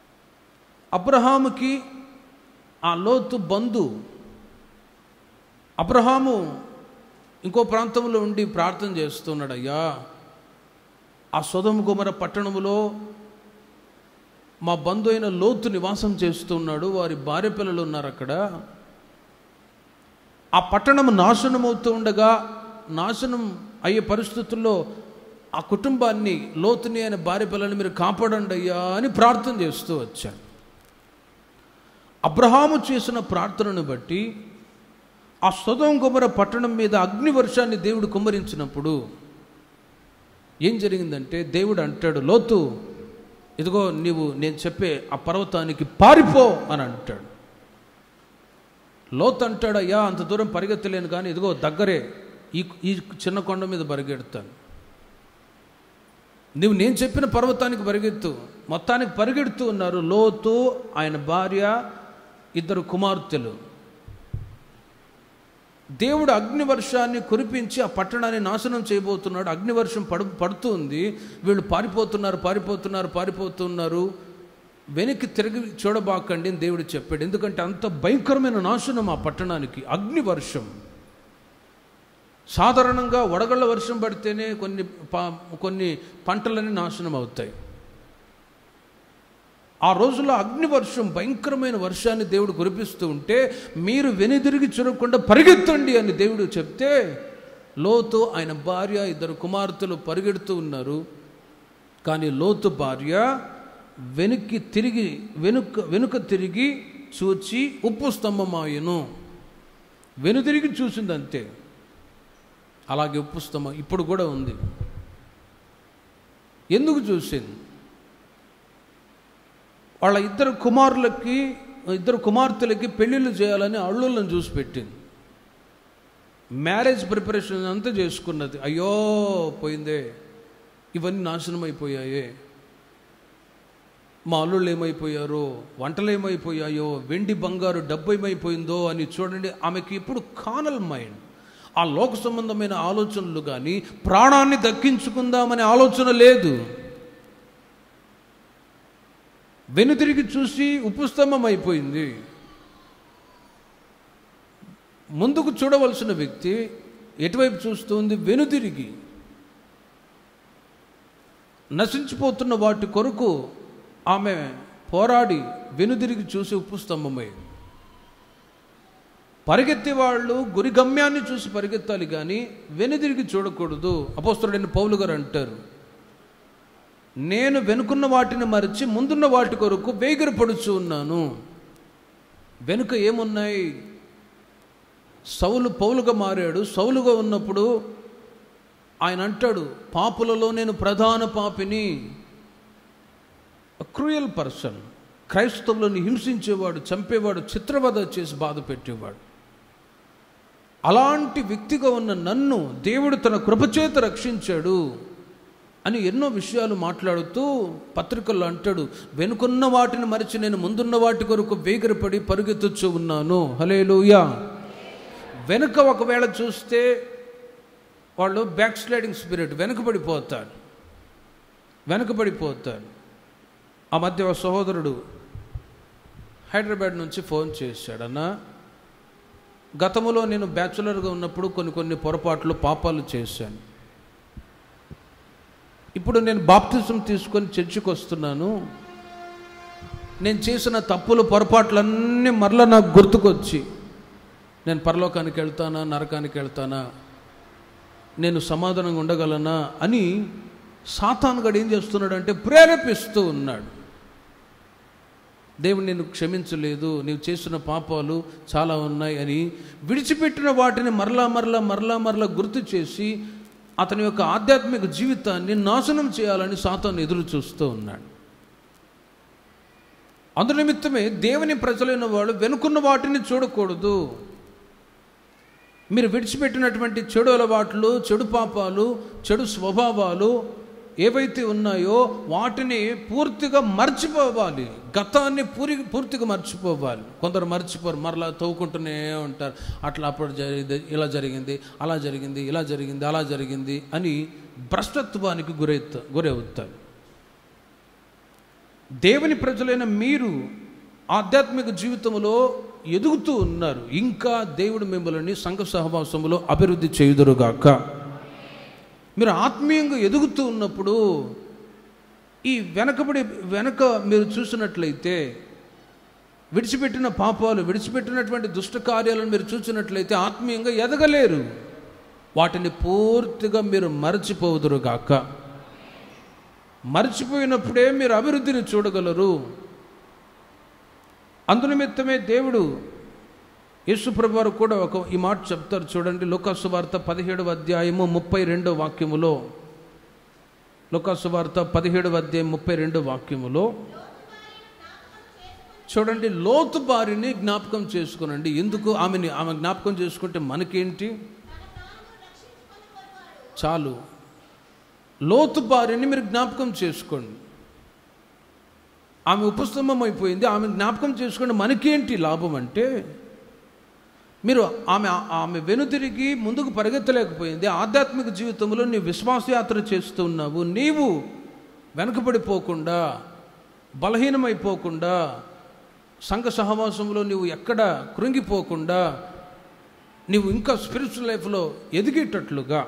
అబ్రహాముకి ఆ లోతు బంధు అబ్రహాము ఇంకో ప్రాంతంలో ఉండి ప్రార్థన చేస్తున్నాడు అయ్యా ఆ సొదము కుమర పట్టణములో మా బంధు అయిన లోతు నివాసం చేస్తున్నాడు వారి భార్య పిల్లలు ఉన్నారు అక్కడ ఆ పట్టణం నాశనం అవుతూ ఉండగా నాశనం అయ్యే పరిస్థితుల్లో ఆ కుటుంబాన్ని లోతుని అనే భార్య పిల్లల్ని మీరు కాపాడండి అయ్యా అని ప్రార్థన చేస్తూ వచ్చాడు అబ్రహాము చేసిన ప్రార్థనను బట్టి ఆ సొదం కుమర పట్టణం మీద అగ్ని వర్షాన్ని దేవుడు కుమ్మరించినప్పుడు ఏం జరిగిందంటే దేవుడు అంటాడు లోతు ఇదిగో నీవు నేను చెప్పే ఆ పర్వతానికి పారిపో అని అంటాడు లోతు అంటాడు అయ్యా అంత దూరం పరిగెత్తలేను కానీ ఇదిగో దగ్గరే ఈ ఈ చిన్న కొండ మీద పరిగెడతాను నువ్వు నేను చెప్పిన పర్వతానికి పరిగెత్తు మొత్తానికి పరిగెడుతూ ఉన్నారు లోతు ఆయన భార్య ఇద్దరు కుమార్తెలు దేవుడు అగ్నివర్షాన్ని కురిపించి ఆ పట్టణాన్ని నాశనం చేయబోతున్నాడు అగ్నివర్షం పడు పడుతుంది వీళ్ళు పారిపోతున్నారు పారిపోతున్నారు పారిపోతున్నారు వెనక్కి తిరిగి చూడబాకండి అని దేవుడు చెప్పాడు ఎందుకంటే అంత భయంకరమైన నాశనం ఆ పట్టణానికి అగ్నివర్షం సాధారణంగా వడగళ్ళ వర్షం పడితేనే కొన్ని పా- కొన్ని పంటలన్నీ నాశనం అవుతాయి ఆ రోజుల్లో అగ్ని వర్షం భయంకరమైన వర్షాన్ని దేవుడు కురిపిస్తూ ఉంటే మీరు వెనుదిరిగి చూడకుండా పరిగెత్తండి అని దేవుడు చెప్తే లోతు ఆయన భార్య ఇద్దరు కుమార్తెలు పరిగెడుతూ ఉన్నారు కానీ లోతు భార్య వెనక్కి తిరిగి వెనుక వెనుక తిరిగి చూచి ఉప్పు స్తంభమాయను వెనుదిరిగి చూసింది అంతే అలాగే ఉప్పు స్తంభం ఇప్పుడు కూడా ఉంది ఎందుకు చూసింది వాళ్ళ ఇద్దరు కుమారులకి ఇద్దరు కుమార్తెలకి పెళ్ళిళ్ళు చేయాలని అల్లుళ్ళని చూసి పెట్టింది మ్యారేజ్ ప్రిపరేషన్ అంతా చేసుకున్నది అయ్యో పోయిందే ఇవన్నీ నాశనం అయిపోయాయే మా అల్లుళ్ళు ఏమైపోయారో వంటలు ఏమైపోయాయో వెండి బంగారు డబ్బు ఏమైపోయిందో అని చూడండి ఆమెకి ఇప్పుడు కానల్ మైండ్ ఆ లోక సంబంధమైన ఆలోచనలు కానీ ప్రాణాన్ని దక్కించుకుందామనే ఆలోచన లేదు వెనుతిరిగి చూసి ఉపస్తంభం అయిపోయింది ముందుకు చూడవలసిన వ్యక్తి ఎటువైపు చూస్తుంది వెనుతిరిగి నశించిపోతున్న వాటి కొరకు ఆమె పోరాడి వెనుదిరిగి చూసి ఉపస్తంభమైంది పరిగెత్తే వాళ్ళు గురి గమ్యాన్ని చూసి పరిగెత్తాలి కానీ వెనుదిరిగి చూడకూడదు అపోస్తుడైన పౌలు గారు అంటారు నేను వెనుకున్న వాటిని మరిచి ముందున్న వాటి కొరకు వేగిరపడుచు ఉన్నాను వెనుక ఏమున్నాయి సౌలు పౌలుగా మారాడు సౌలుగా ఉన్నప్పుడు ఆయన అంటాడు పాపులలో నేను ప్రధాన పాపిని క్రూయల్ పర్సన్ క్రైస్తవులను హింసించేవాడు చంపేవాడు చిత్రవద చేసి బాధ పెట్టేవాడు అలాంటి వ్యక్తిగా ఉన్న నన్ను దేవుడు తన కృపచేత రక్షించాడు అని ఎన్నో విషయాలు మాట్లాడుతూ పత్రికల్లో అంటాడు వెనుకున్న వాటిని మరిచి నేను ముందున్న వాటి కొరకు వేగిరపడి పరుగెత్తుచు ఉన్నాను హలేలుయా వెనుక ఒకవేళ చూస్తే వాళ్ళు బ్యాక్ స్లైడింగ్ స్పిరిట్ వెనుకబడిపోతాడు వెనుకబడిపోతాడు ఆ మధ్య ఒక సహోదరుడు హైదరాబాద్ నుంచి ఫోన్ చేశాడు అన్న గతంలో నేను బ్యాచులర్గా ఉన్నప్పుడు కొన్ని కొన్ని పొరపాట్లు పాపాలు చేశాను ఇప్పుడు నేను బాప్తిజం తీసుకొని చర్చికి వస్తున్నాను నేను చేసిన తప్పులు పొరపాట్లన్నీ మరలా నాకు గుర్తుకొచ్చి నేను పరలోకానికి వెళ్తానా నరకానికి వెళ్తానా నేను సమాధానంగా ఉండగలనా అని సాతానుగాడు ఏం చేస్తున్నాడంటే ప్రేరేపిస్తూ ఉన్నాడు దేవుడు నేను క్షమించలేదు నీవు చేసిన పాపాలు చాలా ఉన్నాయి అని విడిచిపెట్టిన వాటిని మరలా మరలా మరలా మరలా గుర్తు చేసి అతని యొక్క ఆధ్యాత్మిక జీవితాన్ని నాశనం చేయాలని సాతాను ఎదురు చూస్తూ ఉన్నాడు అందు నిమిత్తమే దేవుని ప్రజలైన వాళ్ళు వెనుకున్న వాటిని చూడకూడదు మీరు విడిచిపెట్టినటువంటి చెడు అలవాట్లు చెడు పాపాలు చెడు స్వభావాలు ఏవైతే ఉన్నాయో వాటిని పూర్తిగా మర్చిపోవాలి గతాన్ని పూరి పూర్తిగా మర్చిపోవాలి కొందరు మర్చిపోరు మరలా తవ్వుకుంటూనే ఉంటారు అట్లా అప్పుడు జరిగింది ఇలా జరిగింది అలా జరిగింది ఇలా జరిగింది అలా జరిగింది అని భ్రష్టత్వానికి గురవుతా గురవుతారు దేవుని ప్రజలైన మీరు ఆధ్యాత్మిక జీవితంలో ఎదుగుతూ ఉన్నారు ఇంకా దేవుడు మిమ్మల్ని సంఘ సహవాసములో అభివృద్ధి చేయుదురుగాక మీరు ఆత్మీయంగా ఎదుగుతూ ఉన్నప్పుడు ఈ వెనకబడి వెనక మీరు చూసినట్లయితే విడిచిపెట్టిన పాపాలు విడిచిపెట్టినటువంటి దుష్ట కార్యాలను మీరు చూసినట్లయితే ఆత్మీయంగా ఎదగలేరు వాటిని పూర్తిగా మీరు మరచిపోదురుగాక మరచిపోయినప్పుడే మీరు అభివృద్ధిని చూడగలరు అందునిమిత్తమే దేవుడు యేసుప్రభు వారు కూడా ఒక ఈ మాట చెప్తారు చూడండి లోకాసు వార్త పదిహేడవ అధ్యాయము ముప్పై రెండో వాక్యములో లోకాసు వార్త పదిహేడవ అధ్యాయం ముప్పై రెండో వాక్యములో చూడండి లోతు బారిని జ్ఞాపకం చేసుకునండి ఎందుకు ఆమెని ఆమె జ్ఞాపకం చేసుకుంటే మనకేంటి చాలు లోతు బారిని మీరు జ్ఞాపకం చేసుకోండి ఆమె ఉపస్తంభం అయిపోయింది ఆమె జ్ఞాపకం చేసుకోండి మనకేంటి లాభం అంటే మీరు ఆమె ఆమె వెనుతిరిగి ముందుకు పరిగెత్తలేకపోయింది ఆధ్యాత్మిక జీవితంలో నీ విశ్వాసయాత్ర చేస్తూ ఉన్నావు నీవు వెనకబడిపోకుండా బలహీనమైపోకుండా సంఘ సహవాసంలో నువ్వు ఎక్కడ కృంగిపోకుండా నీవు ఇంకా స్పిరిచువల్ లైఫ్లో ఎదిగేటట్లుగా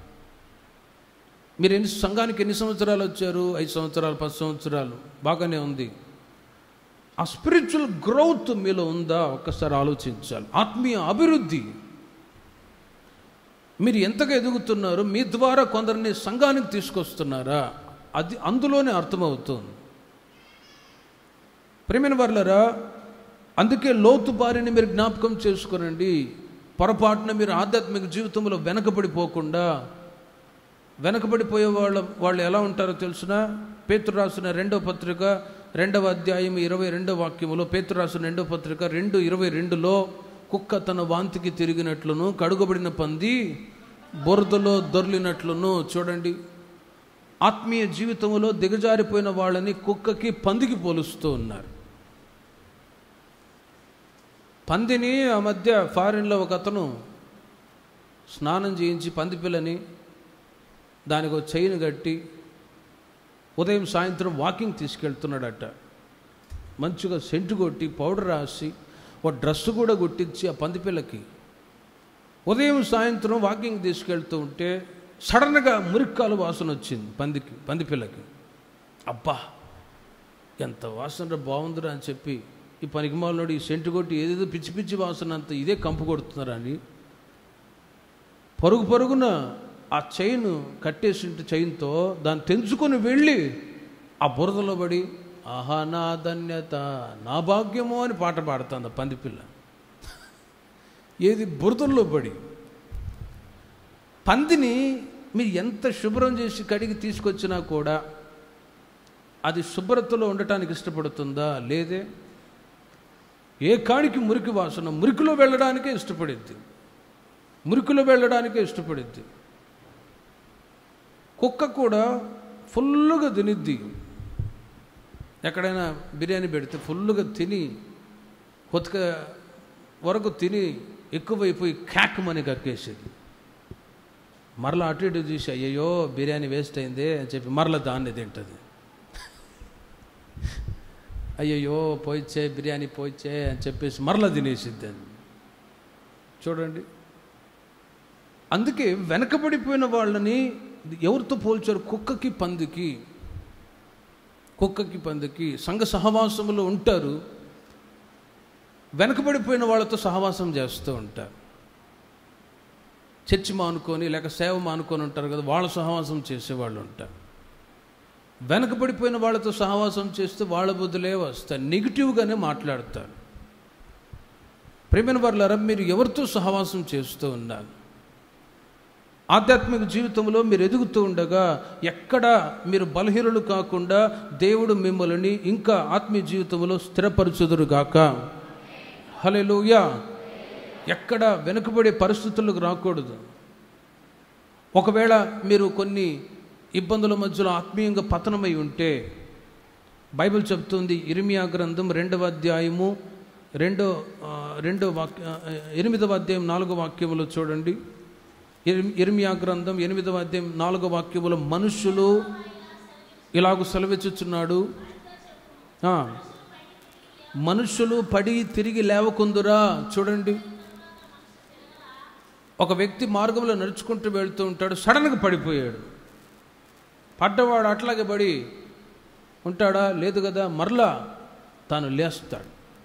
మీరు ఎన్ని సంఘానికి ఎన్ని సంవత్సరాలు వచ్చారు ఐదు సంవత్సరాలు పది సంవత్సరాలు బాగానే ఉంది ఆ స్పిరిచువల్ గ్రోత్ మీలో ఉందా ఒక్కసారి ఆలోచించాలి ఆత్మీయ అభివృద్ధి మీరు ఎంతగా ఎదుగుతున్నారు మీ ద్వారా కొందరిని సంఘానికి తీసుకొస్తున్నారా అది అందులోనే అర్థమవుతుంది ప్రేమైన వర్లరా అందుకే లోతు బారిని మీరు జ్ఞాపకం చేసుకునండి పొరపాటున మీరు ఆధ్యాత్మిక జీవితంలో వెనకబడిపోకుండా వెనకబడిపోయే వాళ్ళ వాళ్ళు ఎలా ఉంటారో తెలుసిన పేతురు రాసిన రెండో పత్రిక రెండవ అధ్యాయం ఇరవై రెండో వాక్యములో పేతురు రాసిన రెండో పత్రిక రెండు ఇరవై రెండులో కుక్క తన వాంతికి తిరిగినట్లును కడుగబడిన పంది బురదలో దొర్లినట్లును చూడండి ఆత్మీయ జీవితంలో దిగజారిపోయిన వాళ్ళని కుక్కకి పందికి పోలుస్తూ ఉన్నారు పందిని ఆ మధ్య ఫారిన్లో ఒక అతను స్నానం చేయించి పంది పిల్లని దానికి ఒక చైన్ కట్టి ఉదయం సాయంత్రం వాకింగ్ తీసుకెళ్తున్నాడట మంచిగా సెంటు కొట్టి పౌడర్ రాసి ఒక డ్రెస్ కూడా కొట్టించి ఆ పంది పిల్లకి ఉదయం సాయంత్రం వాకింగ్ తీసుకెళ్తూ ఉంటే సడన్గా మురిక్కాలు వాసన వచ్చింది పందికి పంది పిల్లకి అబ్బా ఎంత వాసన బాగుందిరా అని చెప్పి ఈ పనికిమాలనోడు ఈ సెంటు కొట్టి ఏదేదో పిచ్చి పిచ్చి వాసన అంత ఇదే కంపు కొడుతున్నారని పరుగు పరుగున ఆ చైన్ కట్టేసిన చైన్తో దాన్ని తెంచుకొని వెళ్ళి ఆ బురదలో పడి ఆహా నా ధన్యత నా భాగ్యము అని పాట పాడుతుంది ఆ పందిపిల్ల ఏది బురదల్లో పడి పందిని మీరు ఎంత శుభ్రం చేసి కడిగి తీసుకొచ్చినా కూడా అది శుభ్రతలో ఉండటానికి ఇష్టపడుతుందా లేదే ఏ కాడికి మురికి వాసన మురికిలో వెళ్ళడానికే ఇష్టపడిద్ది మురికిలో వెళ్ళడానికే ఇష్టపడిద్ది కుక్క కూడా ఫుల్గా తినిద్ది ఎక్కడైనా బిర్యానీ పెడితే ఫుల్గా తిని కొత్తక వరకు తిని ఎక్కువైపోయి క్యాక్మని కక్కేసేది మరలా అటు ఇటు చూసి అయ్యయ్యో బిర్యానీ వేస్ట్ అయిందే అని చెప్పి మరలా దాన్ని తింటుంది అయ్యయ్యో పోయిచ్చే బిర్యానీ పోయిచ్చే అని చెప్పేసి మరలా తినేసిద్ది అని చూడండి అందుకే వెనకబడిపోయిన వాళ్ళని ఎవరితో పోల్చారు కుక్కకి పందికి కుక్కకి పందికి సంఘ సహవాసములో ఉంటారు వెనకబడిపోయిన వాళ్ళతో సహవాసం చేస్తూ ఉంటారు చర్చి మానుకొని లేక సేవ మానుకొని ఉంటారు కదా వాళ్ళ సహవాసం చేసేవాళ్ళు ఉంటారు వెనకబడిపోయిన వాళ్ళతో సహవాసం చేస్తే వాళ్ళ బుద్ధులే వస్తాయి నెగిటివ్గానే మాట్లాడతారు ప్రేమైన వాళ్ళారా మీరు ఎవరితో సహవాసం చేస్తూ ఉన్నారు ఆధ్యాత్మిక జీవితంలో మీరు ఎదుగుతూ ఉండగా ఎక్కడ మీరు బలహీనులు కాకుండా దేవుడు మిమ్మల్ని ఇంకా ఆత్మీయ జీవితంలో స్థిరపరచుదురుగాక హలెలుయా ఎక్కడ వెనుకబడే పరిస్థితులకు రాకూడదు ఒకవేళ మీరు కొన్ని ఇబ్బందుల మధ్యలో ఆత్మీయంగా పతనమై ఉంటే బైబిల్ చెప్తుంది ఇరిమియా గ్రంథం రెండవ అధ్యాయము రెండో ఆ, రెండో వాక్య ఆ, ఎనిమిదవ అధ్యాయం నాలుగో వాక్యములో చూడండి ఇర్- ఇర్మియా గ్రంథం ఎనిమిదవ అధ్యాయం నాలుగో వాక్యములో మనుషులు ఇలాగ సెలవిచ్చుచున్నాడు ఆ, మనుషులు పడి తిరిగి లేవకుందురా చూడండి ఒక వ్యక్తి మార్గంలో నడుచుకుంటూ వెళ్తూ ఉంటాడు సడన్గా పడిపోయాడు పడ్డవాడు అట్లాగే పడి ఉంటాడా లేదు కదా మరలా తాను లేస్తాడు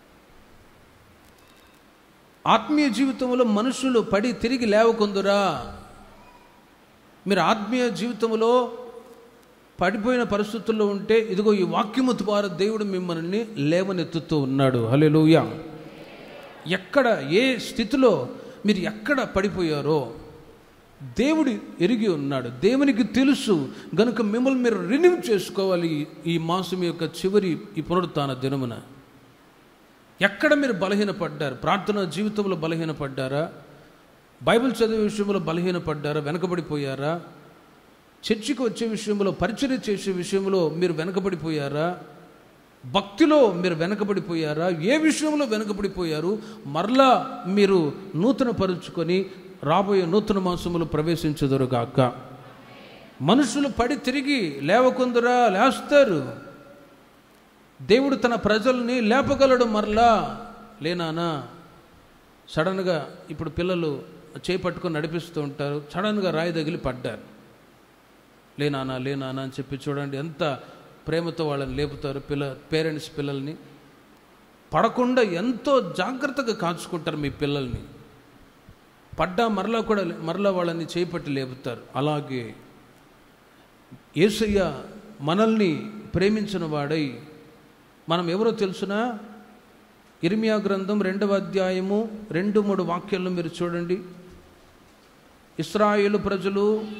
ఆత్మీయ జీవితంలో మనుషులు పడి తిరిగి లేవకుందురా మీరు ఆత్మీయ జీవితంలో పడిపోయిన పరిస్థితుల్లో ఉంటే ఇదిగో ఈ వాక్యము ద్వారా దేవుడు మిమ్మల్ని లేవనెత్తుతూ ఉన్నాడు హల్లెలూయా ఎక్కడ ఏ స్థితిలో మీరు ఎక్కడ పడిపోయారో దేవుడు ఎరిగి ఉన్నాడు దేవునికి తెలుసు గనుక మిమ్మల్ని మీరు రిన్యూ చేసుకోవాలి ఈ మాసం యొక్క చివరి ఈ పునరుత్న దినమున ఎక్కడ మీరు బలహీనపడ్డారు ప్రార్థన జీవితంలో బలహీనపడ్డారా బైబిల్ చదివే విషయంలో బలహీనపడ్డారా వెనకబడిపోయారా చర్చికి వచ్చే విషయంలో పరిచర్య చేసే విషయంలో మీరు వెనకబడిపోయారా భక్తిలో మీరు వెనకబడిపోయారా ఏ విషయంలో వెనకబడిపోయారు మరలా మీరు నూతన పరుచుకొని రాబోయే నూతన మాసములు ప్రవేశించదురుగాక మనుషులు పడి తిరిగి లేవకుందురా లేస్తారు దేవుడు తన ప్రజల్ని లేపగలడు మరలా లేనానా సడన్గా ఇప్పుడు పిల్లలు చేపట్టుకొని నడిపిస్తూ ఉంటారు సడన్గా రాయి తగిలి పడ్డారు లేనానా లేనానా అని చెప్పి చూడండి ఎంత ప్రేమతో వాళ్ళని లేపుతారు పిల్ల పేరెంట్స్ పిల్లల్ని పడకుండా ఎంతో జాగ్రత్తగా కాచుకుంటారు మీ పిల్లల్ని పడ్డా మరలా కూడా మరలా వాళ్ళని చేపట్టి లేపుతారు అలాగే యేసయ్య మనల్ని ప్రేమించిన వాడై మనం ఎవరో తెలుసునా ఇర్మియా గ్రంథం రెండవ అధ్యాయము రెండు మూడు వాక్యాలను మీరు చూడండి ఇస్రాయేలు ప్రజలు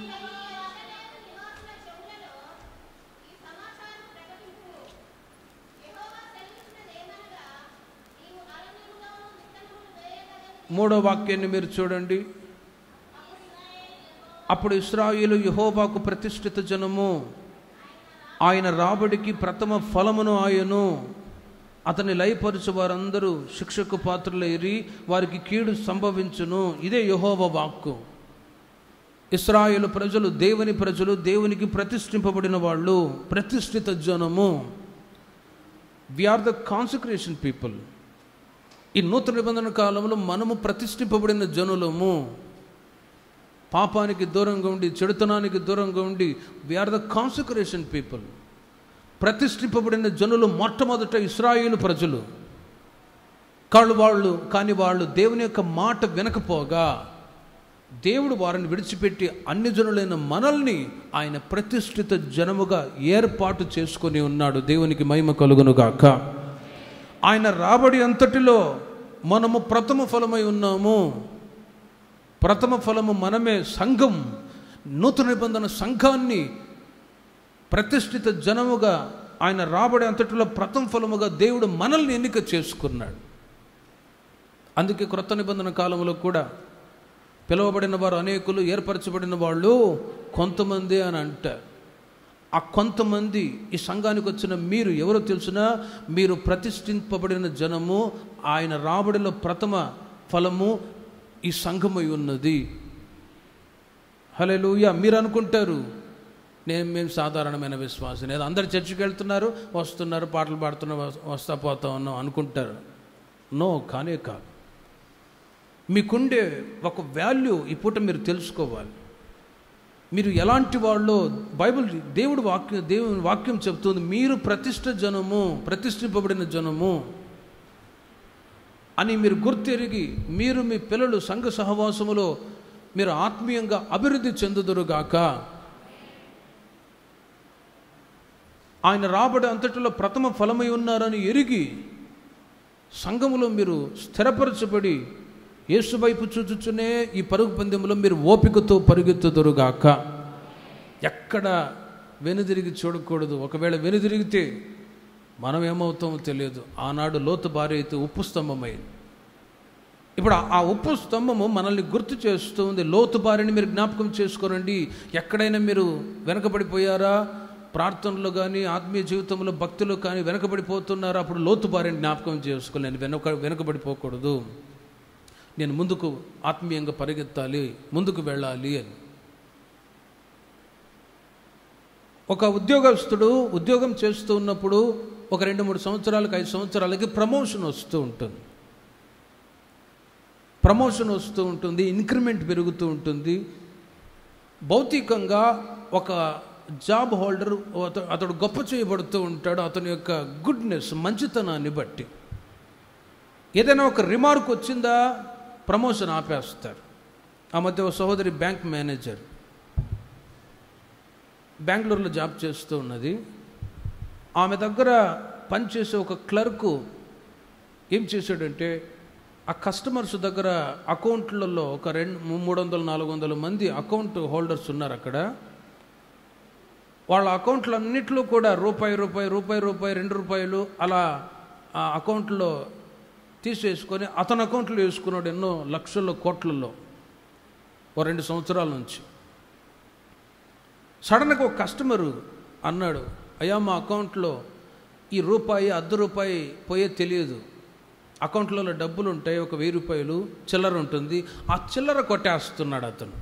మూడో వాక్యాన్ని మీరు చూడండి అప్పుడు ఇస్రాయేలు యహోబాకు ప్రతిష్ఠిత జనము ఆయన రాబడికి ప్రథమ ఫలమును ఆయను అతని లయపరుచు వారందరూ శిక్షకు పాత్రలేరి వారికి కీడు సంభవించును ఇదే యహోవ వాక్కు ఇస్రాయేలు ప్రజలు దేవుని ప్రజలు దేవునికి ప్రతిష్ఠింపబడిన వాళ్ళు ప్రతిష్ఠిత జనము we are the consecration people ఈ నూతన నిబంధన కాలంలో మనము ప్రతిష్ఠింపబడిన జనులము పాపానికి దూరంగా ఉండి చెడుతనానికి దూరంగా ఉండి వీఆర్ ద కాన్సక్రేషన్ పీపుల్ ప్రతిష్ఠింపబడిన జనులు మొట్టమొదట ఇస్రాయేలు ప్రజలు కాళ్ళు వాళ్ళు కానీ వాళ్ళు దేవుని యొక్క మాట వినకపోగా దేవుడు వారిని విడిచిపెట్టి అన్ని జనులైన మనల్ని ఆయన ప్రతిష్ఠిత జనముగా ఏర్పాటు చేసుకొని ఉన్నాడు దేవునికి మహిమ కలుగునుగాక ఆయన రాబడి అంతటిలో మనము ప్రథమ ఫలమై ఉన్నాము ప్రథమ ఫలము మనమే సంఘం నూతన నిబంధన సంఘాన్ని ప్రతిష్ఠిత జనముగా ఆయన రాబడి అంతటిలో ప్రథమ ఫలముగా దేవుడు మనల్ని ఎన్నిక చేసుకున్నాడు అందుకే క్రొత్త నిబంధన కాలంలో కూడా పిలువబడిన వారు అనేకులు ఏర్పరచబడిన వాళ్ళు కొంతమంది అని అంటారు ఆ కొంతమంది ఈ సంఘానికి వచ్చిన మీరు ఎవరో తెలుసునా మీరు ప్రతిష్ఠింపబడిన జనము ఆయన రాబడిలో ప్రథమ ఫలము ఈ సంఘమై ఉన్నది హలెలూయ మీరు అనుకుంటారు నేను మేము సాధారణమైన విశ్వాసం లేదు అందరు చర్చికి వెళ్తున్నారు వస్తున్నారు పాటలు పాడుతున్నారు వస్తా పోతా ఉన్నాం అనుకుంటారు నో కానే కాదు మీకుండే ఒక వాల్యూ ఈ పూట మీరు తెలుసుకోవాలి మీరు ఎలాంటి వాళ్ళు బైబిల్ దేవుడు వాక్యం దేవుని వాక్యం చెప్తుంది మీరు ప్రతిష్ట జనము ప్రతిష్ఠింపబడిన జనము అని మీరు గుర్తెరిగి మీరు మీ పిల్లలు సంఘ సహవాసములో మీరు ఆత్మీయంగా అభివృద్ధి చెందుదురుగాక ఆయన రాబడి అంతటిలో ప్రథమ ఫలమై ఉన్నారని ఎరిగి సంఘములో మీరు స్థిరపరచబడి యేసు వైపు చూచుచునే ఈ పరుగు పందెంలో మీరు ఓపికతో పరుగెత్తుదురుగాక ఎక్కడ వెనుదిరిగి చూడకూడదు ఒకవేళ వెనుదిరిగితే మనం ఏమవుతామో తెలియదు ఆనాడు లోతు భార్య అయితే ఉప్పు స్తంభమైంది ఇప్పుడు ఆ- ఆ ఉప్పు స్తంభము మనల్ని గుర్తు చేస్తుంది లోతు బారిని మీరు జ్ఞాపకం చేసుకోరండి ఎక్కడైనా మీరు వెనకబడిపోయారా ప్రార్థనలో కానీ ఆత్మీయ జీవితంలో భక్తిలో కానీ వెనకబడిపోతున్నారా అప్పుడు లోతు బారిని జ్ఞాపకం చేసుకోవాలి నేను వెనక వెనకబడిపోకూడదు నేను ముందుకు ఆత్మీయంగా పరిగెత్తాలి ముందుకు వెళ్ళాలి అని ఒక ఉద్యోగస్తుడు ఉద్యోగం చేస్తూ ఉన్నప్పుడు ఒక రెండు మూడు సంవత్సరాలకు ఐదు సంవత్సరాలకి ప్రమోషన్ వస్తూ ఉంటుంది ప్రమోషన్ వస్తూ ఉంటుంది ఇంక్రిమెంట్ పెరుగుతూ ఉంటుంది భౌతికంగా ఒక జాబ్ హోల్డర్ అత- అతడు గొప్ప చేయబడుతూ ఉంటాడు అతని యొక్క గుడ్నెస్ మంచితనాన్ని బట్టి ఏదైనా ఒక రిమార్క్ వచ్చిందా ప్రమోషన్ ఆపేస్తారు ఆ మధ్య ఒక సహోదరి బ్యాంక్ మేనేజర్ బెంగళూరులో జాబ్ చేస్తూ ఉన్నది ఆమె దగ్గర పనిచేసే ఒక క్లర్కు ఏం చేశాడంటే ఆ కస్టమర్స్ దగ్గర అకౌంట్లలో ఒక రెండు మూడు వందల నాలుగు వందల మంది అకౌంట్ హోల్డర్స్ ఉన్నారు అక్కడ వాళ్ళ అకౌంట్లన్నిట్లో కూడా రూపాయి రూపాయి రూపాయి రూపాయి రెండు రూపాయలు అలా ఆ అకౌంట్లో తీసేసుకొని అతని అకౌంట్లో వేసుకున్నాడు ఎన్నో లక్షల్లో కోట్లలో ఓ రెండు సంవత్సరాల నుంచి సడన్గా ఒక కస్టమరు అన్నాడు అయ్యా మా అకౌంట్లో ఈ రూపాయి అర్ధ రూపాయి పోయే తెలియదు అకౌంట్లలో డబ్బులు ఉంటాయి ఒక వెయ్యి రూపాయలు చిల్లర ఉంటుంది ఆ చిల్లర కొట్టేస్తున్నాడు అతను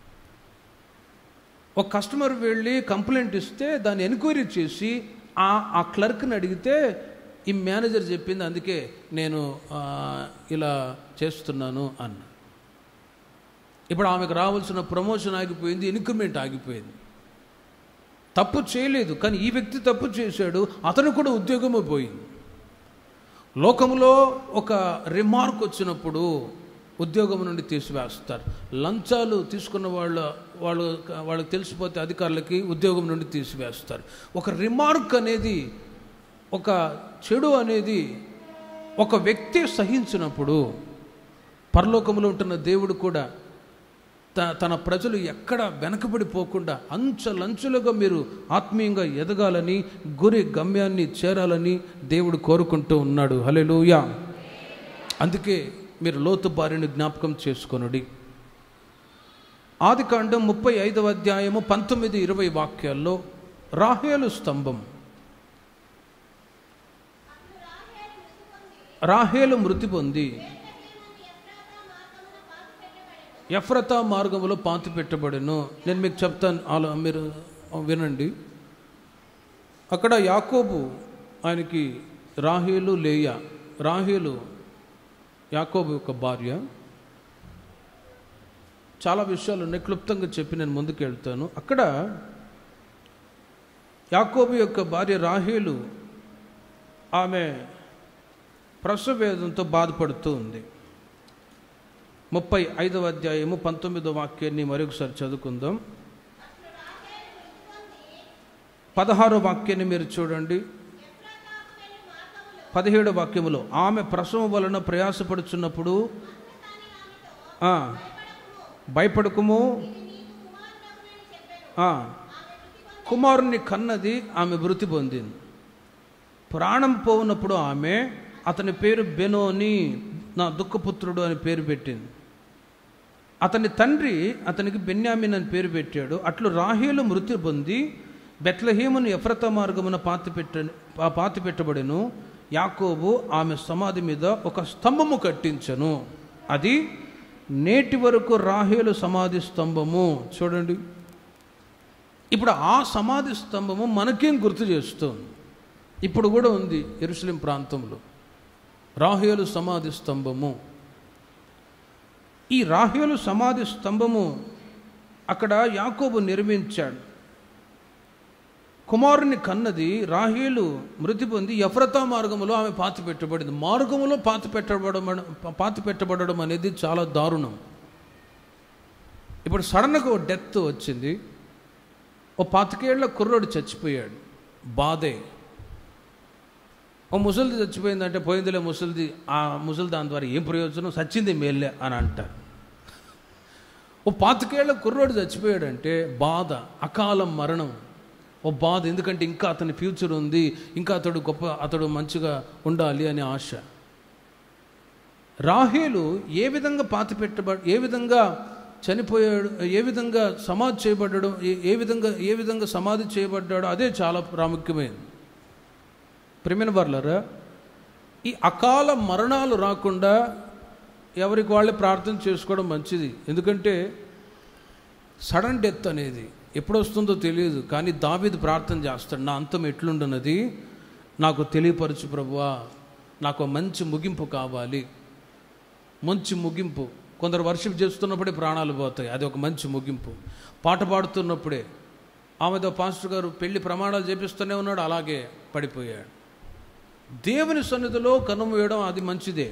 ఒక కస్టమర్ వెళ్ళి కంప్లైంట్ ఇస్తే దాన్ని ఎంక్వైరీ చేసి ఆ ఆ క్లర్క్ని అడిగితే ఈ మేనేజర్ చెప్పింది అందుకే నేను ఆ, ఇలా చేస్తున్నాను అన్న ఇప్పుడు ఆమెకు రావాల్సిన ప్రమోషన్ ఆగిపోయింది ఇంక్రిమెంట్ ఆగిపోయింది తప్పు చేయలేదు కానీ ఈ వ్యక్తి తప్పు చేశాడు అతను కూడా ఉద్యోగము పోయింది లోకంలో ఒక రిమార్క్ వచ్చినప్పుడు ఉద్యోగం నుండి తీసివేస్తారు లంచాలు తీసుకున్న వాళ్ళ వాళ్ళు వాళ్ళకి తెలిసిపోతే అధికారులకి ఉద్యోగం నుండి తీసివేస్తారు ఒక రిమార్క్ అనేది ఒక చెడు అనేది ఒక వ్యక్తి సహించినప్పుడు పరలోకంలో ఉంటున్న దేవుడు కూడా త తన ప్రజలు ఎక్కడ వెనకబడిపోకుండా అంచెలంచులుగా మీరు ఆత్మీయంగా ఎదగాలని గురి గమ్యాన్ని చేరాలని దేవుడు కోరుకుంటూ ఉన్నాడు హలెలూయా అందుకే మీరు లోతు బారిని జ్ఞాపకం చేసుకొనుడి ఆది కాండం ముప్పై ఐదవ అధ్యాయము పంతొమ్మిది ఇరవై వాక్యాల్లో రాహేలు స్తంభం రాహేలు మృతి పొంది ఎఫ్రతా మార్గములో పాతి పెట్టబడెను నేను మీకు చెప్తాను ఆలో మీరు వినండి అక్కడ యాకోబు ఆయనకి రాహేలు లేయా రాహేలు యాకోబు యొక్క భార్య చాలా విషయాలు ఉన్నాయి క్లుప్తంగా చెప్పి నేను ముందుకు వెళ్తాను అక్కడ యాకోబు యొక్క భార్య రాహేలు ఆమె ప్రసవేదంతో బాధపడుతూ ఉంది ముప్పై ఐదవ అధ్యాయము పంతొమ్మిదో వాక్యాన్ని మరొకసారి చదువుకుందాం పదహారో వాక్యాన్ని మీరు చూడండి పదిహేడో వాక్యములో ఆమె ప్రసవం వలన ప్రయాసపడుచున్నప్పుడు ఆ, భయపడకుము ఆ, కుమారుని కన్నది ఆమె మృతి పొందింది ప్రాణం పోవునప్పుడు ఆమె అతని పేరు బెనోని నా దుఃఖపుత్రుడు అని పేరు పెట్టింది అతని తండ్రి అతనికి బెన్యామిన్ అని పేరు పెట్టాడు అట్లు రాహేలు మృతి పొంది బెత్లహేమును ఎఫ్రత మార్గమున పాతి పెట్ట పాతి పెట్టబడెను యాకోబు ఆమె సమాధి మీద ఒక స్తంభము కట్టించను అది నేటి వరకు రాహేలు సమాధి స్తంభము చూడండి ఇప్పుడు ఆ సమాధి స్తంభము మనకేం గుర్తు చేస్తుంది ఇప్పుడు కూడా ఉంది ఎరుసలేం ప్రాంతంలో రాహేలు సమాధి స్తంభము ఈ రాహేలు సమాధి స్తంభము అక్కడ యాకోబు నిర్మించాడు కుమారుని కన్నది రాహేలు మృతి పొంది ఎఫ్రతా మార్గములో ఆమె పాతి పెట్టబడింది మార్గములో పాతి పెట్టబడడం పాతి పెట్టబడడం అనేది చాలా దారుణం ఇప్పుడు సడన్గా ఓ డెత్ వచ్చింది ఓ పాతికేళ్ల కుర్రోడు చచ్చిపోయాడు బాధే ఓ ముసలిది చచ్చిపోయిందంటే పోయిందిలే ముసలిది ఆ ముసలి దాని ద్వారా ఏం ప్రయోజనం సచ్చింది మేల్లే అని అంటారు ఓ పాతికేళ్ల కుర్రోడు చచ్చిపోయాడంటే బాధ అకాలం మరణం ఓ బాధ ఎందుకంటే ఇంకా అతని ఫ్యూచర్ ఉంది ఇంకా అతడు గొప్ప అతడు మంచిగా ఉండాలి అనే ఆశ రాహేలు ఏ విధంగా పాతి పెట్టబ ఏ విధంగా చనిపోయాడు ఏ విధంగా సమాధి చేయబడ్డాడు ఏ- ఏ విధంగా ఏ విధంగా సమాధి చేయబడ్డాడో అదే చాలా ప్రాముఖ్యమైనది ప్రిమిన వర్లరా ఈ అకాల మరణాలు రాకుండా ఎవరికి వాళ్ళే ప్రార్థన చేసుకోవడం మంచిది ఎందుకంటే సడన్ డెత్ అనేది ఎప్పుడు వస్తుందో తెలియదు కానీ దావీదు ప్రార్థన చేస్తాడు నా అంతం ఎట్లుండనది నాకు తెలియపరచు ప్రభువా నాకు మంచి ముగింపు కావాలి మంచి ముగింపు కొందరు వర్షిప్ చేస్తున్నప్పుడే ప్రాణాలు పోతాయి అది ఒక మంచి ముగింపు పాట పాడుతున్నప్పుడే ఆమెతో పాస్టర్ గారు పెళ్లి ప్రమాణాలు చేపిస్తూనే ఉన్నాడు అలాగే పడిపోయాడు దేవుని సన్నిధిలో కనుమ వేయడం అది మంచిదే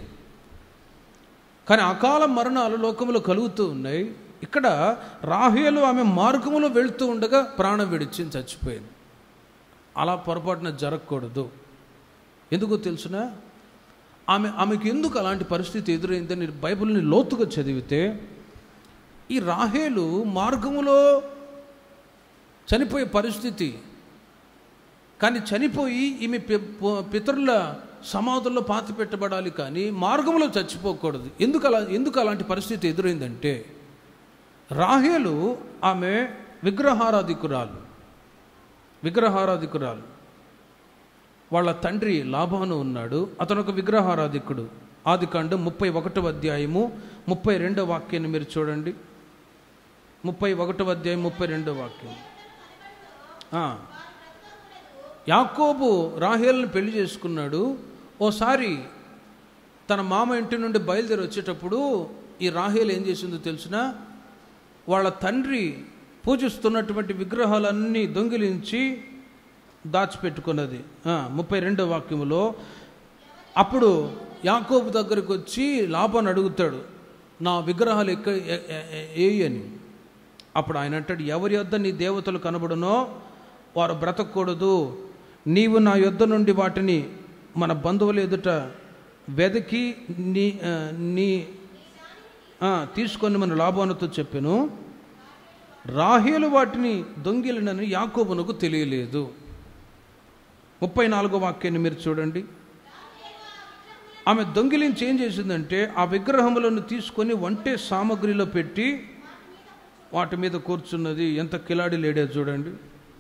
కానీ అకాల మరణాలు లోకములో కలుగుతూ ఉన్నాయి ఇక్కడ రాహేలు ఆమె మార్గములో వెళ్తూ ఉండగా ప్రాణం విడిచి చచ్చిపోయింది అలా పొరపాటున జరగకూడదు ఎందుకో తెలుసునా ఆమె ఆమెకు ఎందుకు అలాంటి పరిస్థితి ఎదురైందని బైబిల్ని లోతుగా చదివితే ఈ రాహేలు మార్గములో చనిపోయే పరిస్థితి కానీ చనిపోయి ఈమె పి- ప- పితరుల సమాధుల్లో పాతి పెట్టబడాలి కానీ మార్గంలో చచ్చిపోకూడదు ఎందుకు అలా ఎందుకు అలాంటి పరిస్థితి ఎదురైందంటే రాహేలు ఆమె విగ్రహారాధికురాలు విగ్రహారాధికురాలు వాళ్ళ తండ్రి లాభాను ఉన్నాడు అతను ఒక విగ్రహారాధికుడు ఆది కాండం ముప్పై ఒకటవ అధ్యాయము ముప్పై రెండవ వాక్యాన్ని మీరు చూడండి ముప్పై ఒకటవ అధ్యాయం ముప్పై రెండవ వాక్యం ఆ. యాకోబు రాహేల్ని పెళ్లి చేసుకున్నాడు ఓసారి తన మామ ఇంటి నుండి బయలుదేరి వచ్చేటప్పుడు ఈ రాహేల్ ఏం చేసిందో తెలిసిన వాళ్ళ తండ్రి పూజిస్తున్నటువంటి విగ్రహాలన్నీ దొంగిలించి దాచిపెట్టుకున్నది ఆ, ముప్పై రెండో వాక్యములో అప్పుడు యాకోబు దగ్గరికి వచ్చి లాభాన్ని అడుగుతాడు నా విగ్రహాలు ఎక్క ఏ- ఏ- ఏ- ఏయి అని అప్పుడు ఆయన అంటాడు ఎవరి యొద్ద నీ దేవతలు కనబడునో వారు బ్రతకూడదు నీవు నా యొద్ద నుండి వాటిని మన బంధువుల ఎదుట వెదకి నీ ఆ, నీ ఆ, తీసుకొని మన లాభానుతో చెప్పాను రాహేలు వాటిని దొంగిలినని యాకోబునకు తెలియలేదు ముప్పై నాలుగో వాక్యాన్ని మీరు చూడండి ఆమె దొంగిలించి ఏం చేసిందంటే ఆ విగ్రహములను తీసుకొని వంటే సామగ్రిలో పెట్టి వాటి మీద కూర్చున్నది ఎంత కిలాడి లేడే చూడండి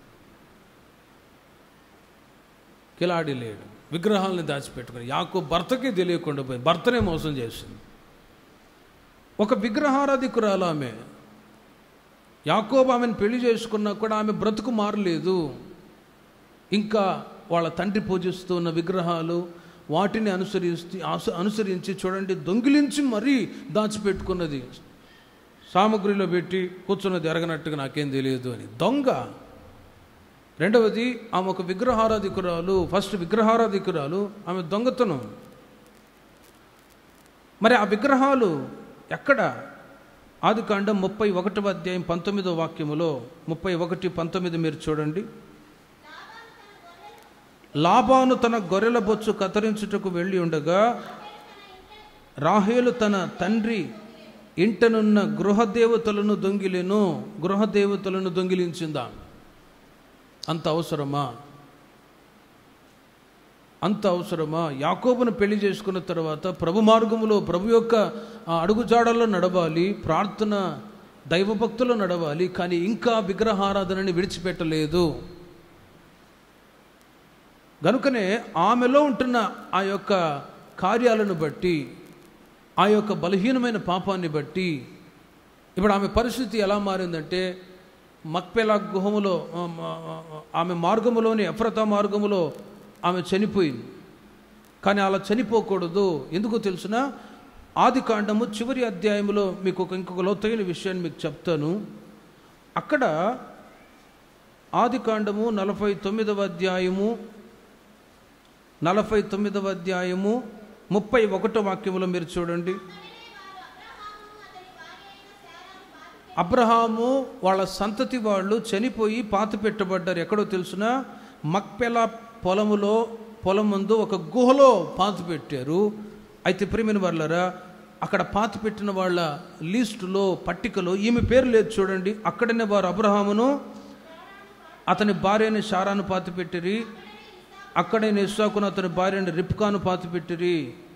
కిలాడి లేడు విగ్రహాలను దాచిపెట్టుకుని యాకో భర్తకే తెలియకుండా పోయింది భర్తనే మోసం చేసింది ఒక విగ్రహారాధికురాలు ఆమె యాకోబు ఆమెను పెళ్లి చేసుకున్నా కూడా ఆమె బ్రతుకు మారలేదు ఇంకా వాళ్ళ తండ్రి పూజిస్తూ ఉన్న విగ్రహాలు వాటిని అనుసరిస్తూ ఆసు- అనుసరించి చూడండి దొంగిలించి మరీ దాచిపెట్టుకున్నది సామగ్రిలో పెట్టి కూర్చున్నది ఎరగనట్టుగా నాకేం తెలియదు అని దొంగ రెండవది ఆమె ఒక విగ్రహారాధికురాలు ఫస్ట్ విగ్రహారాధికురాలు ఆమె దొంగతనం మరి ఆ విగ్రహాలు ఎక్కడ ఆది కాండం ముప్పై ఒకటవ అధ్యాయం పంతొమ్మిదో వాక్యములో ముప్పై ఒకటి పంతొమ్మిది మీరు చూడండి లాబాను తన గొర్రెల బొచ్చు కత్తిరించుటకు వెళ్ళి ఉండగా రాహేలు తన తండ్రి ఇంటనున్న గృహదేవతలను దొంగిలేను గృహదేవతలను దొంగిలించిందా అంత అవసరమా అంత అవసరమా యాకోబును పెళ్లి చేసుకున్న తర్వాత ప్రభు మార్గములో ప్రభు యొక్క ఆ అడుగుజాడల్లో నడవాలి ప్రార్థన దైవభక్తులు నడవాలి కానీ ఇంకా విగ్రహారాధనని విడిచిపెట్టలేదు గనుకనే ఆమెలో ఉంటున్న ఆ యొక్క కార్యాలను బట్టి ఆ యొక్క బలహీనమైన పాపాన్ని బట్టి ఇప్పుడు ఆమె పరిస్థితి ఎలా మారిందంటే మక్పెలా గుహములో ఆ, ఆ, ఆ, ఆమె మార్గములోని ఎఫ్రతా మార్గములో ఆమె చనిపోయింది కానీ అలా చనిపోకూడదు ఎందుకో తెలుసిన ఆది కాండము చివరి అధ్యాయంలో మీకు ఒక ఇంకొక లోతైన విషయాన్ని మీకు చెప్తాను అక్కడ ఆది కాండము నలభై తొమ్మిదవ అధ్యాయము నలభై తొమ్మిదవ అధ్యాయము ముప్పై ఒకటో వాక్యములో మీరు చూడండి అబ్రహాము వాళ్ళ సంతతి వాళ్ళు చనిపోయి పాత పెట్టబడ్డారు ఎక్కడో తెలుసునా మక్పెల పొలములో పొలం ముందు ఒక గుహలో పాత పెట్టారు అయితే ప్రియమైన వాళ్ళరా అక్కడ పాత పెట్టిన వాళ్ళ లిస్టులో పట్టికలో ఈమె పేరు లేదు చూడండి అక్కడనే వారు అబ్రహామును అతని భార్యని షారాను పాతి పెట్టిరి అక్కడే ఇస్సాకును అతని భార్యని రిప్కాను పాతి పెట్టిరి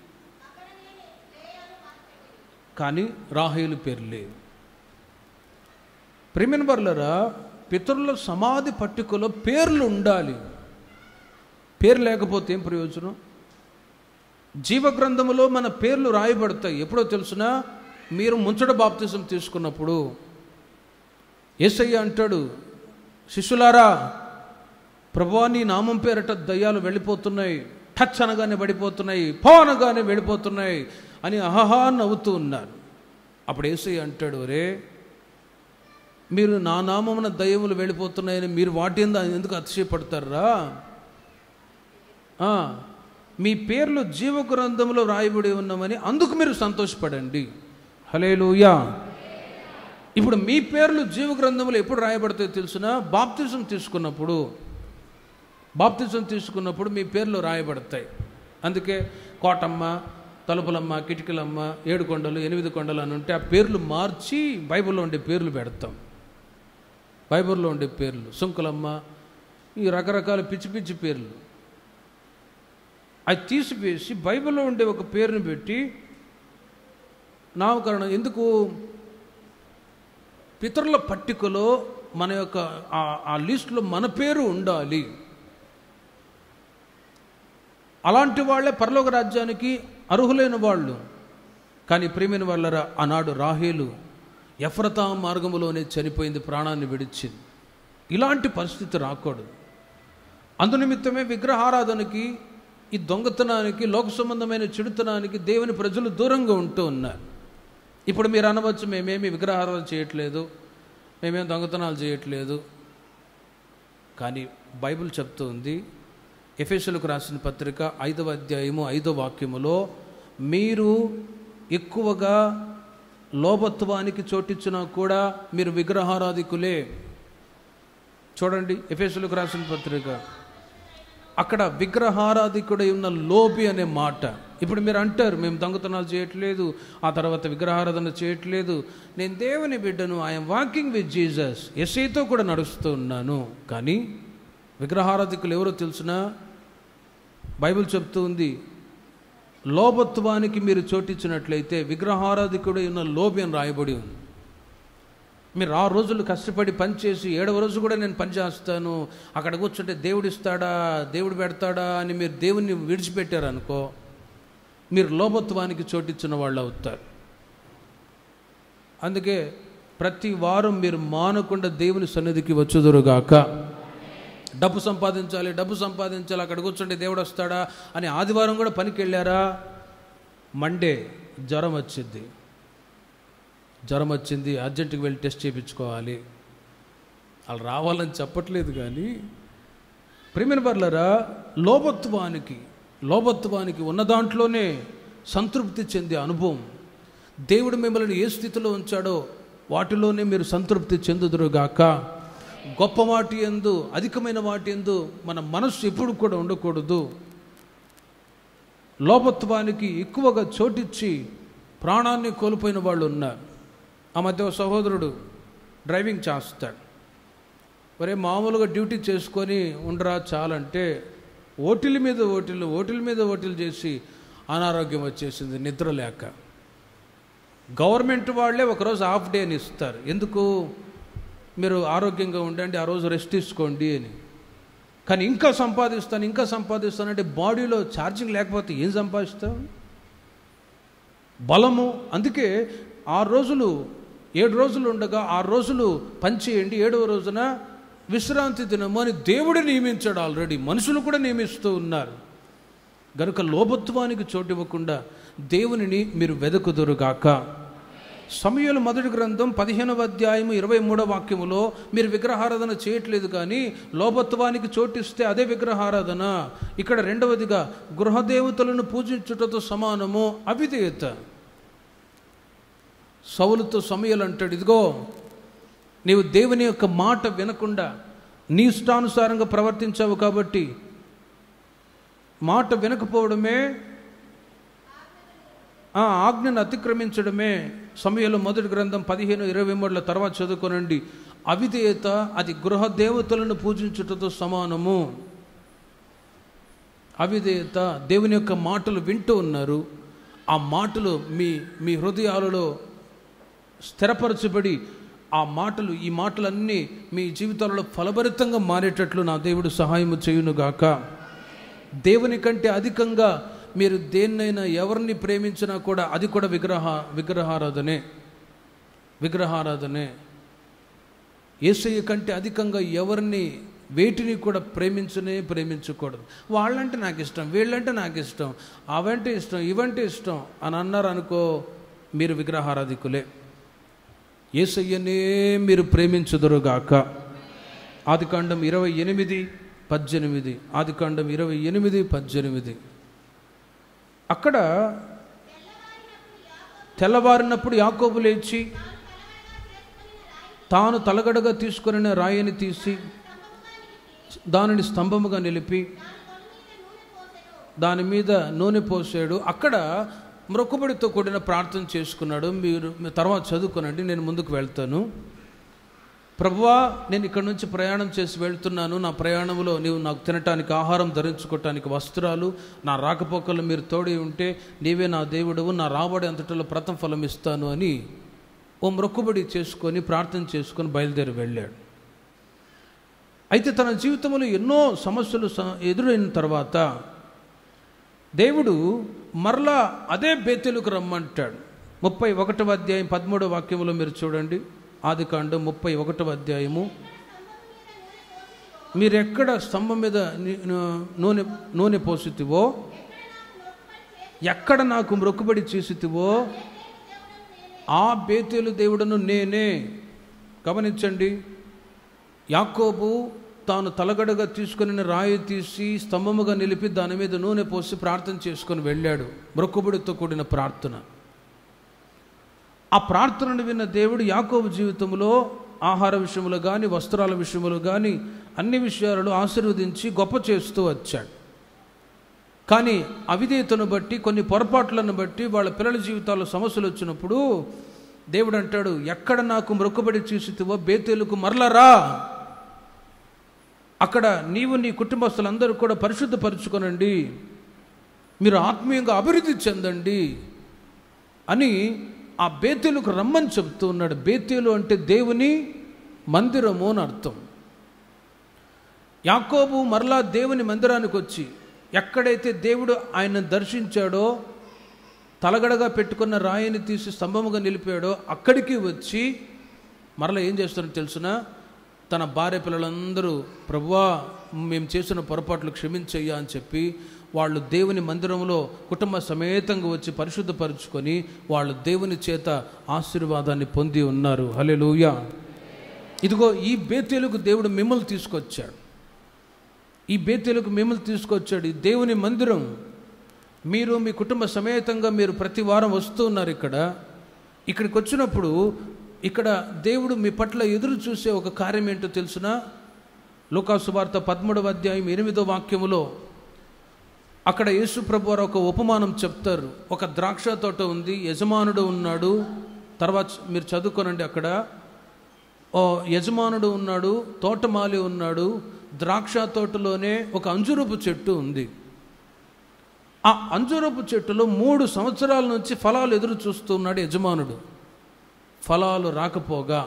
కానీ రాహేలు పేరు లేవు ప్రిమిన్ బర్లరా పితరుల సమాధి పట్టికలో పేర్లు ఉండాలి పేరు లేకపోతే ఏం ప్రయోజనం జీవగ్రంథములో మన పేర్లు రాయబడతాయి ఎప్పుడో తెలుసునా మీరు ముంచడ బాప్తిజం తీసుకున్నప్పుడు యేసయ్య అంటాడు శిష్యులారా ప్రభువా నీ నామం పేరట దయ్యాలు వెళ్ళిపోతున్నాయి టచ్ అనగానే పడిపోతున్నాయి పో అనగానే వెళ్ళిపోతున్నాయి అని అహహా నవ్వుతూ ఉన్నారు అప్పుడు ఏసయ్య అంటాడు రే మీరు నా నామమున దయ్యములు వెళ్ళిపోతున్నాయని మీరు వాటి ఎందు ఎందుకు అతిశయపడతారా ఆ, మీ పేర్లు జీవ గ్రంథంలో రాయబడి ఉన్నామని అందుకు మీరు సంతోషపడండి హలేలుయా ఇప్పుడు మీ పేర్లు జీవ గ్రంథంలో ఎప్పుడు రాయబడతాయో తెలుసునా బాప్తిజం తీసుకున్నప్పుడు బాప్తిజం తీసుకున్నప్పుడు మీ పేర్లు రాయబడతాయి అందుకే కోటమ్మ తలుపులమ్మ కిటికీలమ్మ ఏడు కొండలు ఎనిమిది కొండలు అని ఉంటే ఆ పేర్లు మార్చి బైబిల్లో ఉండే పేర్లు పెడతాం బైబిల్లో ఉండే పేర్లు సుంకులమ్మ ఈ రకరకాల పిచ్చి పిచ్చి పేర్లు అది తీసివేసి బైబిల్లో ఉండే ఒక పేరుని పెట్టి నామకరణం ఎందుకు పితరుల పట్టికలో మన యొక్క ఆ- ఆ లిస్టులో మన పేరు ఉండాలి అలాంటి వాళ్ళే పరలోక రాజ్యానికి అర్హులైన వాళ్ళు కానీ ప్రేమిన వాళ్ళరా ఆనాడు రాహేలు ఎఫ్రతా మార్గములోనే చనిపోయింది ప్రాణాన్ని విడిచింది ఇలాంటి పరిస్థితి రాకూడదు అందునిమిత్తమే విగ్రహారాధనకి ఈ దొంగతనానికి లోక సంబంధమైన చెడుతనానికి దేవుని ప్రజలు దూరంగా ఉంటూ ఉన్నారు ఇప్పుడు మీరు అనవచ్చు మేమేమి విగ్రహారాధన చేయట్లేదు మేమేం దొంగతనాలు చేయట్లేదు కానీ బైబిల్ చెప్తూ ఉంది ఎఫెసులకు రాసిన పత్రిక ఐదవ అధ్యాయము ఐదవ వాక్యములో మీరు ఎక్కువగా లోభత్వానికి చోటిచ్చినా కూడా మీరు విగ్రహారాధికులే చూడండి ఎఫెసులకు రాసిన పత్రిక అక్కడ విగ్రహారాధికుడై ఉన్న లోబి అనే మాట ఇప్పుడు మీరు అంటారు మేము దొంగతనాలు చేయట్లేదు ఆ తర్వాత విగ్రహారాధన చేయట్లేదు నేను దేవుని బిడ్డను ఐఎమ్ వాకింగ్ విత్ జీసస్ ఎస్ఐతో కూడా నడుస్తూ ఉన్నాను కానీ విగ్రహారాధికులు ఎవరో తెలుసునా బైబిల్ చెప్తూ ఉంది లోభత్వానికి మీరు చోటిచ్చినట్లయితే విగ్రహారాధికుడై ఉన్న లోబి అని రాయబడి ఉంది మీరు ఆ రోజులు కష్టపడి పనిచేసి ఏడవ రోజు కూడా నేను పని చేస్తాను అక్కడ కూర్చుంటే దేవుడు ఇస్తాడా దేవుడు పెడతాడా అని మీరు దేవుణ్ణి విడిచిపెట్టారనుకో మీరు లోభత్వానికి చోటిచ్చిన వాళ్ళు అవుతారు అందుకే ప్రతి వారం మీరు మానకుండా దేవుని సన్నిధికి వచ్చుదురుగాక డబ్బు సంపాదించాలి డబ్బు సంపాదించాలి అక్కడ కూర్చుంటే దేవుడు వస్తాడా అని ఆదివారం కూడా పనికి వెళ్ళారా మండే జ్వరం వచ్చింది జ్వరం వచ్చింది అర్జెంటుకి వెళ్ళి టెస్ట్ చేయించుకోవాలి వాళ్ళు రావాలని చెప్పట్లేదు కానీ ప్రేమిన బర్లరా లోభత్వానికి లోభత్వానికి ఉన్న దాంట్లోనే సంతృప్తి చెందే అనుభవం దేవుడు మిమ్మల్ని ఏ స్థితిలో ఉంచాడో వాటిలోనే మీరు సంతృప్తి చెందుదురుగాక గొప్ప వాటి ఎందు అధికమైన వాటి ఎందు మన మనస్సు ఎప్పుడు కూడా ఉండకూడదు లోపత్వానికి ఎక్కువగా చోటిచ్చి ప్రాణాన్ని కోల్పోయిన వాళ్ళు ఉన్నారు ఆ మధ్య ఒక సహోదరుడు డ్రైవింగ్ చేస్తాడు ఒరే మామూలుగా డ్యూటీ చేసుకొని ఉండరా చాలంటే ఓటిల మీద ఓటిలు ఓటిల మీద ఓటిలు చేసి అనారోగ్యం వచ్చేసింది నిద్ర లేక గవర్నమెంట్ వాళ్ళే ఒకరోజు హాఫ్ డే అని ఇస్తారు ఎందుకు మీరు ఆరోగ్యంగా ఉండండి ఆ రోజు రెస్ట్ తీసుకోండి అని కానీ ఇంకా సంపాదిస్తాను ఇంకా సంపాదిస్తానంటే బాడీలో ఛార్జింగ్ లేకపోతే ఏం సంపాదిస్తావు బలము అందుకే ఆరు రోజులు ఏడు రోజులు ఉండగా ఆరు రోజులు పనిచేయండి ఏడవ రోజున విశ్రాంతి దినము అని దేవుడు నియమించాడు ఆల్రెడీ మనుషులు కూడా నియమిస్తూ ఉన్నారు గనుక లోభత్వానికి చోటు ఇవ్వకుండా దేవునిని మీరు వెదకుదురుగాక సమయాలు మొదటి గ్రంథం పదిహేనవ అధ్యాయము ఇరవై మూడవ వాక్యములో మీరు విగ్రహారాధన చేయట్లేదు కానీ లోభత్వానికి చోటిస్తే అదే విగ్రహారాధన ఇక్కడ రెండవదిగా గృహదేవతలను పూజించుటతో సమానము అవిధేయత సౌలుతో సమయాలు అంటాడు ఇదిగో నీవు దేవుని యొక్క మాట వినకుండా నీ ఇష్టానుసారంగా ప్రవర్తించావు కాబట్టి మాట వినకపోవడమే ఆ ఆజ్ఞను అతిక్రమించడమే సమయంలో మొదటి గ్రంథం పదిహేను ఇరవై మూడుల తర్వాత చదువుకోనండి అవిధేయత అది గృహ దేవతలను పూజించుటతో సమానము అవిధేయత దేవుని యొక్క మాటలు వింటూ ఉన్నారు ఆ మాటలు మీ మీ హృదయాలలో స్థిరపరచబడి ఆ మాటలు ఈ మాటలన్నీ మీ జీవితాలలో ఫలభరితంగా మారేటట్లు నా దేవుడు సహాయము చేయునుగాక దేవుని కంటే అధికంగా మీరు దేన్నైనా ఎవరిని ప్రేమించినా కూడా అది కూడా విగ్రహ విగ్రహారాధనే విగ్రహారాధనే ఏసయ్య కంటే అధికంగా ఎవరిని వేటిని కూడా ప్రేమించనే ప్రేమించకూడదు వాళ్ళంటే నాకు ఇష్టం వీళ్ళంటే నాకు ఇష్టం అవంటే ఇష్టం ఇవంటే ఇష్టం అని అన్నారు అనుకో మీరు విగ్రహారాధికులే ఏసయ్యనే మీరు ప్రేమించుదురుగాక ఆదికాండం ఇరవై ఎనిమిది పద్దెనిమిది ఆదికాండం ఇరవై ఎనిమిది పద్దెనిమిది అక్కడ తెల్లవారినప్పుడు యాకోబు లేచి తాను తలగడగా తీసుకుని రాయిని తీసి దానిని స్తంభముగా నిలిపి దాని మీద నూనె పోసాడు అక్కడ మొక్కుబడితో కూడిన ప్రార్థన చేసుకున్నాడు మీరు మీరు తర్వాత చదువుకోనండి నేను ముందుకు వెళ్తాను ప్రభువా నేను ఇక్కడ నుంచి ప్రయాణం చేసి వెళ్తున్నాను నా ప్రయాణంలో నీవు నాకు తినటానికి ఆహారం ధరించుకోవటానికి వస్త్రాలు నా రాకపోకలు మీరు తోడి ఉంటే నీవే నా దేవుడవు నా రాబడి అంతటిలో ప్రథమ ఫలం ఇస్తాను అని ఓ మొక్కుబడి చేసుకొని ప్రార్థన చేసుకొని బయలుదేరి వెళ్ళాడు అయితే తన జీవితంలో ఎన్నో సమస్యలు స- ఎదురైన తర్వాత దేవుడు మరలా అదే బేతెలకు రమ్మంటాడు ముప్పై ఒకటవ అధ్యాయం పదమూడవ వాక్యంలో మీరు చూడండి ఆదికాండం ముప్పై ఒకటవ అధ్యాయము మీరెక్కడ స్తంభం మీద ని- ను- నూనె నూనె పోసితివో ఎక్కడ నాకు మొక్కుబడి చేసితివో ఆ బేతేలు దేవుడను నేనే గమనించండి యాకోబు తాను తలగడగా తీసుకుని రాయి తీసి స్తంభముగా నిలిపి దాని మీద నూనె పోసి ప్రార్థన చేసుకొని వెళ్ళాడు మొక్కుబడితో కూడిన ప్రార్థన ఆ ప్రార్థనను విన్న దేవుడు యాకోబు జీవితంలో ఆహార విషయంలో కానీ వస్త్రాల విషయంలో కానీ అన్ని విషయాలలో ఆశీర్వదించి గొప్ప చేస్తూ వచ్చాడు కానీ అవిధేయతను బట్టి కొన్ని పొరపాట్లను బట్టి వాళ్ళ పిల్లల జీవితాల్లో సమస్యలు వచ్చినప్పుడు దేవుడు అంటాడు ఎక్కడ నాకు మొక్కుబడి చూసితివో బేతేలుకు మరలరా అక్కడ నీవు నీ కుటుంబస్తులందరూ కూడా పరిశుద్ధపరచుకొనండి మీరు ఆత్మీయంగా అభివృద్ధి చెందండి అని ఆ బేతేలుకు రమ్మని చెప్తూ ఉన్నాడు బేతేలు అంటే దేవుని మందిరము అని అర్థం యాకోబు మరలా దేవుని మందిరానికి వచ్చి ఎక్కడైతే దేవుడు ఆయన దర్శించాడో తలగడగా పెట్టుకున్న రాయిని తీసి స్తంభముగా నిలిపాడో అక్కడికి వచ్చి మరలా ఏం చేస్తారో తెలుసునా తన భార్య పిల్లలందరూ ప్రభువా మేము చేసిన పొరపాట్లు క్షమించయ్యా అని చెప్పి వాళ్ళు దేవుని మందిరంలో కుటుంబ సమేతంగా వచ్చి పరిశుద్ధపరుచుకొని వాళ్ళు దేవుని చేత ఆశీర్వాదాన్ని పొంది ఉన్నారు హలెలూయా ఇదిగో ఈ బేతేలుకు దేవుడు మిమ్మల్ని తీసుకొచ్చాడు ఈ బేతేలకు మిమ్మల్ని తీసుకొచ్చాడు ఈ దేవుని మందిరం మీరు మీ కుటుంబ సమేతంగా మీరు ప్రతి వారం వస్తూ ఉన్నారు ఇక్కడ ఇక్కడికి వచ్చినప్పుడు ఇక్కడ దేవుడు మీ పట్ల ఎదురు చూసే ఒక కార్యం ఏంటో తెలుసునా లోకాసు వార్త పదమూడవ అధ్యాయం ఎనిమిదో వాక్యములో అక్కడ యేసు ప్రభు వారు ఒక ఉపమానం చెప్తారు ఒక ద్రాక్ష తోట ఉంది యజమానుడు ఉన్నాడు తర్వాత మీరు చదువుకోనండి అక్కడ ఓ యజమానుడు ఉన్నాడు తోటమాలి ఉన్నాడు ద్రాక్ష తోటలోనే ఒక అంజురపు చెట్టు ఉంది ఆ అంజురపు చెట్టులో మూడు సంవత్సరాల నుంచి ఫలాలు ఎదురు చూస్తున్నాడు యజమానుడు ఫలాలు రాకపోగా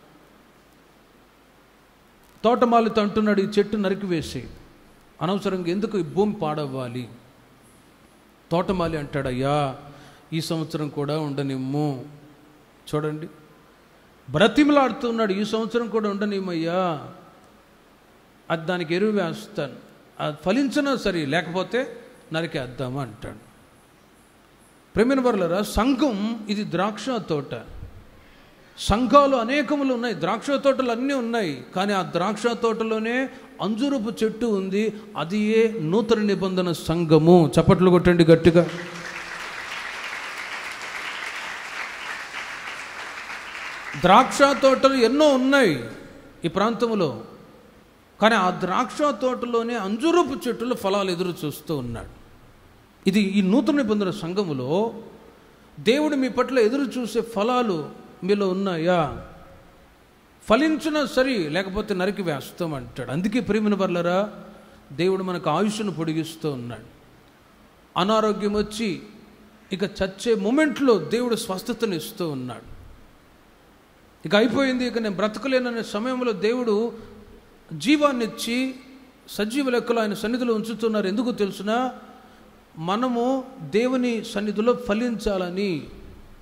తోటమాలితో అంటున్నాడు ఈ చెట్టు నరికివేసి అనవసరంగా ఎందుకు ఈ భూమి పాడవ్వాలి తోటమాలి అంటాడయ్యా ఈ సంవత్సరం కూడా ఉండనిమ్ము చూడండి బ్రతిమలాడుతున్నాడు ఈ సంవత్సరం కూడా ఉండనిమ్మయ్యా అది దానికి ఎరువు వేస్తాను అది ఫలించినా సరే లేకపోతే నరికేద్దామా అంటాడు ప్రేమిన వర్లరా సంఘం ఇది ద్రాక్ష తోట సంఘాలు అనేకములు ఉన్నాయి ద్రాక్ష తోటలు అన్నీ ఉన్నాయి కానీ ఆ ద్రాక్ష తోటలోనే అంజురపు చెట్టు ఉంది అది ఏ నూతన నిబంధన సంఘము చప్పట్లు కొట్టండి గట్టిగా ద్రాక్ష తోటలు ఎన్నో ఉన్నాయి ఈ ప్రాంతంలో కానీ ఆ ద్రాక్ష తోటలోనే అంజురపు చెట్టులో ఫలాలు ఎదురు చూస్తూ ఉన్నాడు ఇది ఈ నూతన నిబంధన సంఘములో దేవుడు మీ పట్ల ఎదురు చూసే ఫలాలు మీలో ఉన్నాయా ఫలించినా సరి లేకపోతే నరికి వేస్తాం అంటాడు అందుకే ప్రేమిన వర్లరా దేవుడు మనకు ఆయుష్ను పొడిగిస్తూ ఉన్నాడు అనారోగ్యం వచ్చి ఇక చచ్చే మూమెంట్లో దేవుడు స్వస్థతను ఇస్తూ ఉన్నాడు ఇక అయిపోయింది ఇక నేను బ్రతకలేననే సమయంలో దేవుడు జీవాన్ని ఇచ్చి సజీవ లెక్కలో ఆయన సన్నిధిలో ఉంచుతున్నారు ఎందుకు తెలుసునా మనము దేవుని సన్నిధిలో ఫలించాలని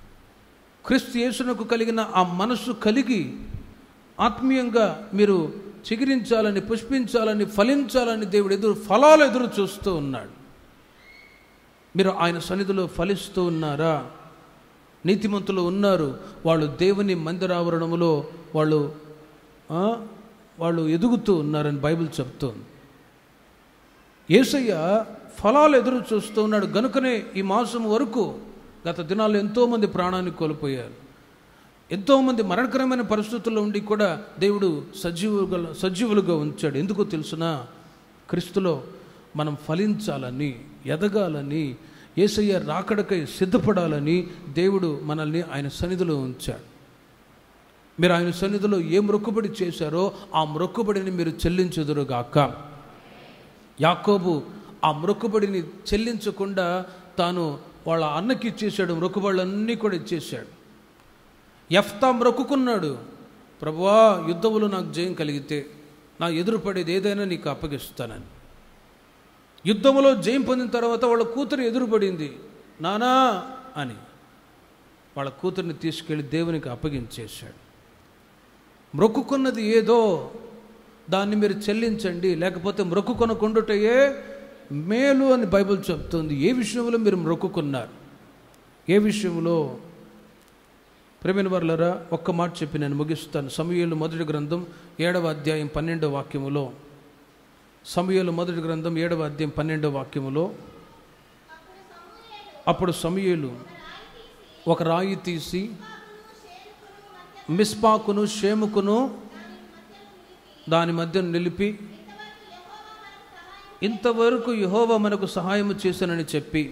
క్రీస్తు యేసునకు కలిగిన ఆ మనస్సు కలిగి ఆత్మీయంగా మీరు చిగిరించాలని పుష్పించాలని ఫలించాలని దేవుడు ఎదురు ఫలాలు ఎదురు చూస్తూ ఉన్నాడు మీరు ఆయన సన్నిధిలో ఫలిస్తూ ఉన్నారా నీతిమంతులు ఉన్నారు వాళ్ళు దేవుని మందిరావరణములో వాళ్ళు ఆ, వాళ్ళు ఎదుగుతూ ఉన్నారని బైబిల్ చెప్తోంది యేసయ్య ఫలాలు ఎదురు చూస్తూ ఉన్నాడు గనుకనే ఈ మాసం వరకు గత దినాల్లో ఎంతోమంది ప్రాణాన్ని కోల్పోయారు ఎంతోమంది మరణకరమైన పరిస్థితుల్లో ఉండి కూడా దేవుడు సజీవుగా సజీవులుగా ఉంచాడు ఎందుకో తెలుసునా క్రీస్తులో మనం ఫలించాలని ఎదగాలని యేసయ్య రాకడకై సిద్ధపడాలని దేవుడు మనల్ని ఆయన సన్నిధిలో ఉంచాడు మీరు ఆయన సన్నిధిలో ఏ మొక్కుబడి చేశారో ఆ మొక్కుబడిని మీరు చెల్లించుదురుగాక యాకోబు ఆ మొక్కుబడిని చెల్లించకుండా తాను వాళ్ళ అన్నకి ఇచ్చేసాడు మొక్కుబడులన్నీ కూడా ఇచ్చేశాడు ఎఫ్తా మొక్కుకున్నాడు ప్రభువా యుద్ధములు నాకు జయం కలిగితే నా ఎదురుపడేది ఏదైనా నీకు అప్పగిస్తానని యుద్ధములో జయం పొందిన తర్వాత వాళ్ళ కూతురు ఎదురుపడింది నానా అని వాళ్ళ కూతుర్ని తీసుకెళ్ళి దేవునికి అప్పగించేశాడు మ్రొక్కుకున్నది ఏదో దాన్ని మీరు చెల్లించండి లేకపోతే మ్రొక్కుకొనకుండుటయే మేలు అని బైబిల్ చెప్తుంది ఏ విషయంలో మీరు మ్రొక్కుకున్నారు ఏ విషయంలో ప్రేమిన వర్లరా ఒక్క మాట చెప్పి నేను ముగిస్తాను సమయలు మొదటి గ్రంథం ఏడవ అధ్యాయం పన్నెండవ వాక్యములో సమయలు మొదటి గ్రంథం ఏడవ అధ్యాయం పన్నెండవ వాక్యములో అప్పుడు సమయలు ఒక రాయి తీసి మిస్పాకును షేముకును దాని మధ్య నిలిపి ఇంతవరకు యహోవా మనకు సహాయము చేశానని చెప్పి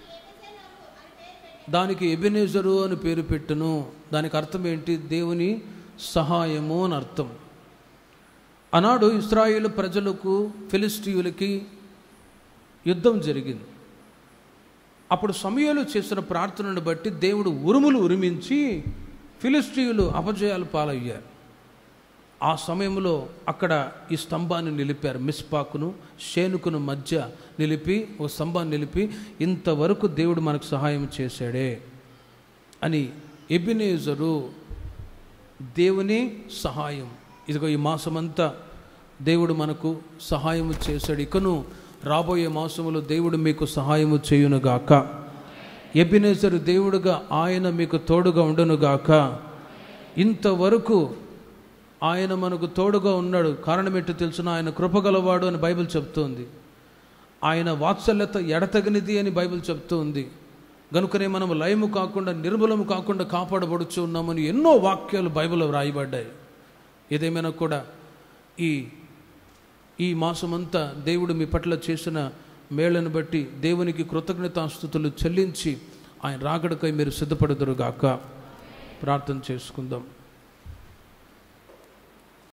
దానికి ఎబినేజరు అని పేరు పెట్టును దానికి అర్థం ఏంటి దేవుని సహాయము అని అర్థం ఆనాడు ఇస్రాయేల్ ప్రజలకు ఫిలిస్టీయులకి యుద్ధం జరిగింది అప్పుడు సమయాలు చేసిన ప్రార్థనను బట్టి దేవుడు ఉరుములు ఉరిమించి ఫిలిస్టీయులు అపజయాలు పాలయ్యారు ఆ సమయంలో అక్కడ ఈ స్తంభాన్ని నిలిపారు మిస్పాకును షేనుకును మధ్య నిలిపి ఓ స్తంభాన్ని నిలిపి ఇంతవరకు దేవుడు మనకు సహాయం చేశాడే అని ఎబినేజరు దేవుని సహాయం ఇదిగో ఈ మాసమంతా దేవుడు మనకు సహాయము చేశాడు ఇకను రాబోయే మాసములో దేవుడు మీకు సహాయము చేయునుగాక ఎబినేజరు దేవుడుగా ఆయన మీకు తోడుగా ఉండునుగాక ఇంతవరకు ఆయన మనకు తోడుగా ఉన్నాడు కారణం ఏంటో తెలుసున ఆయన కృపగలవాడు అని బైబిల్ చెప్తోంది ఆయన వాత్సల్యత ఎడతగినది అని బైబిల్ చెప్తోంది గనుకనే మనం లయము కాకుండా నిర్మలము కాకుండా కాపాడబడుచు ఉన్నామని ఎన్నో వాక్యాలు బైబిల్లో వ్రాయబడ్డాయి ఏదేమైనా కూడా ఈ ఈ మాసమంతా దేవుడు మీ పట్ల చేసిన మేళ్లను బట్టి దేవునికి కృతజ్ఞతాస్థుతులు చెల్లించి ఆయన రాకడకై మీరు సిద్ధపడదురుగాక ప్రార్థన చేసుకుందాం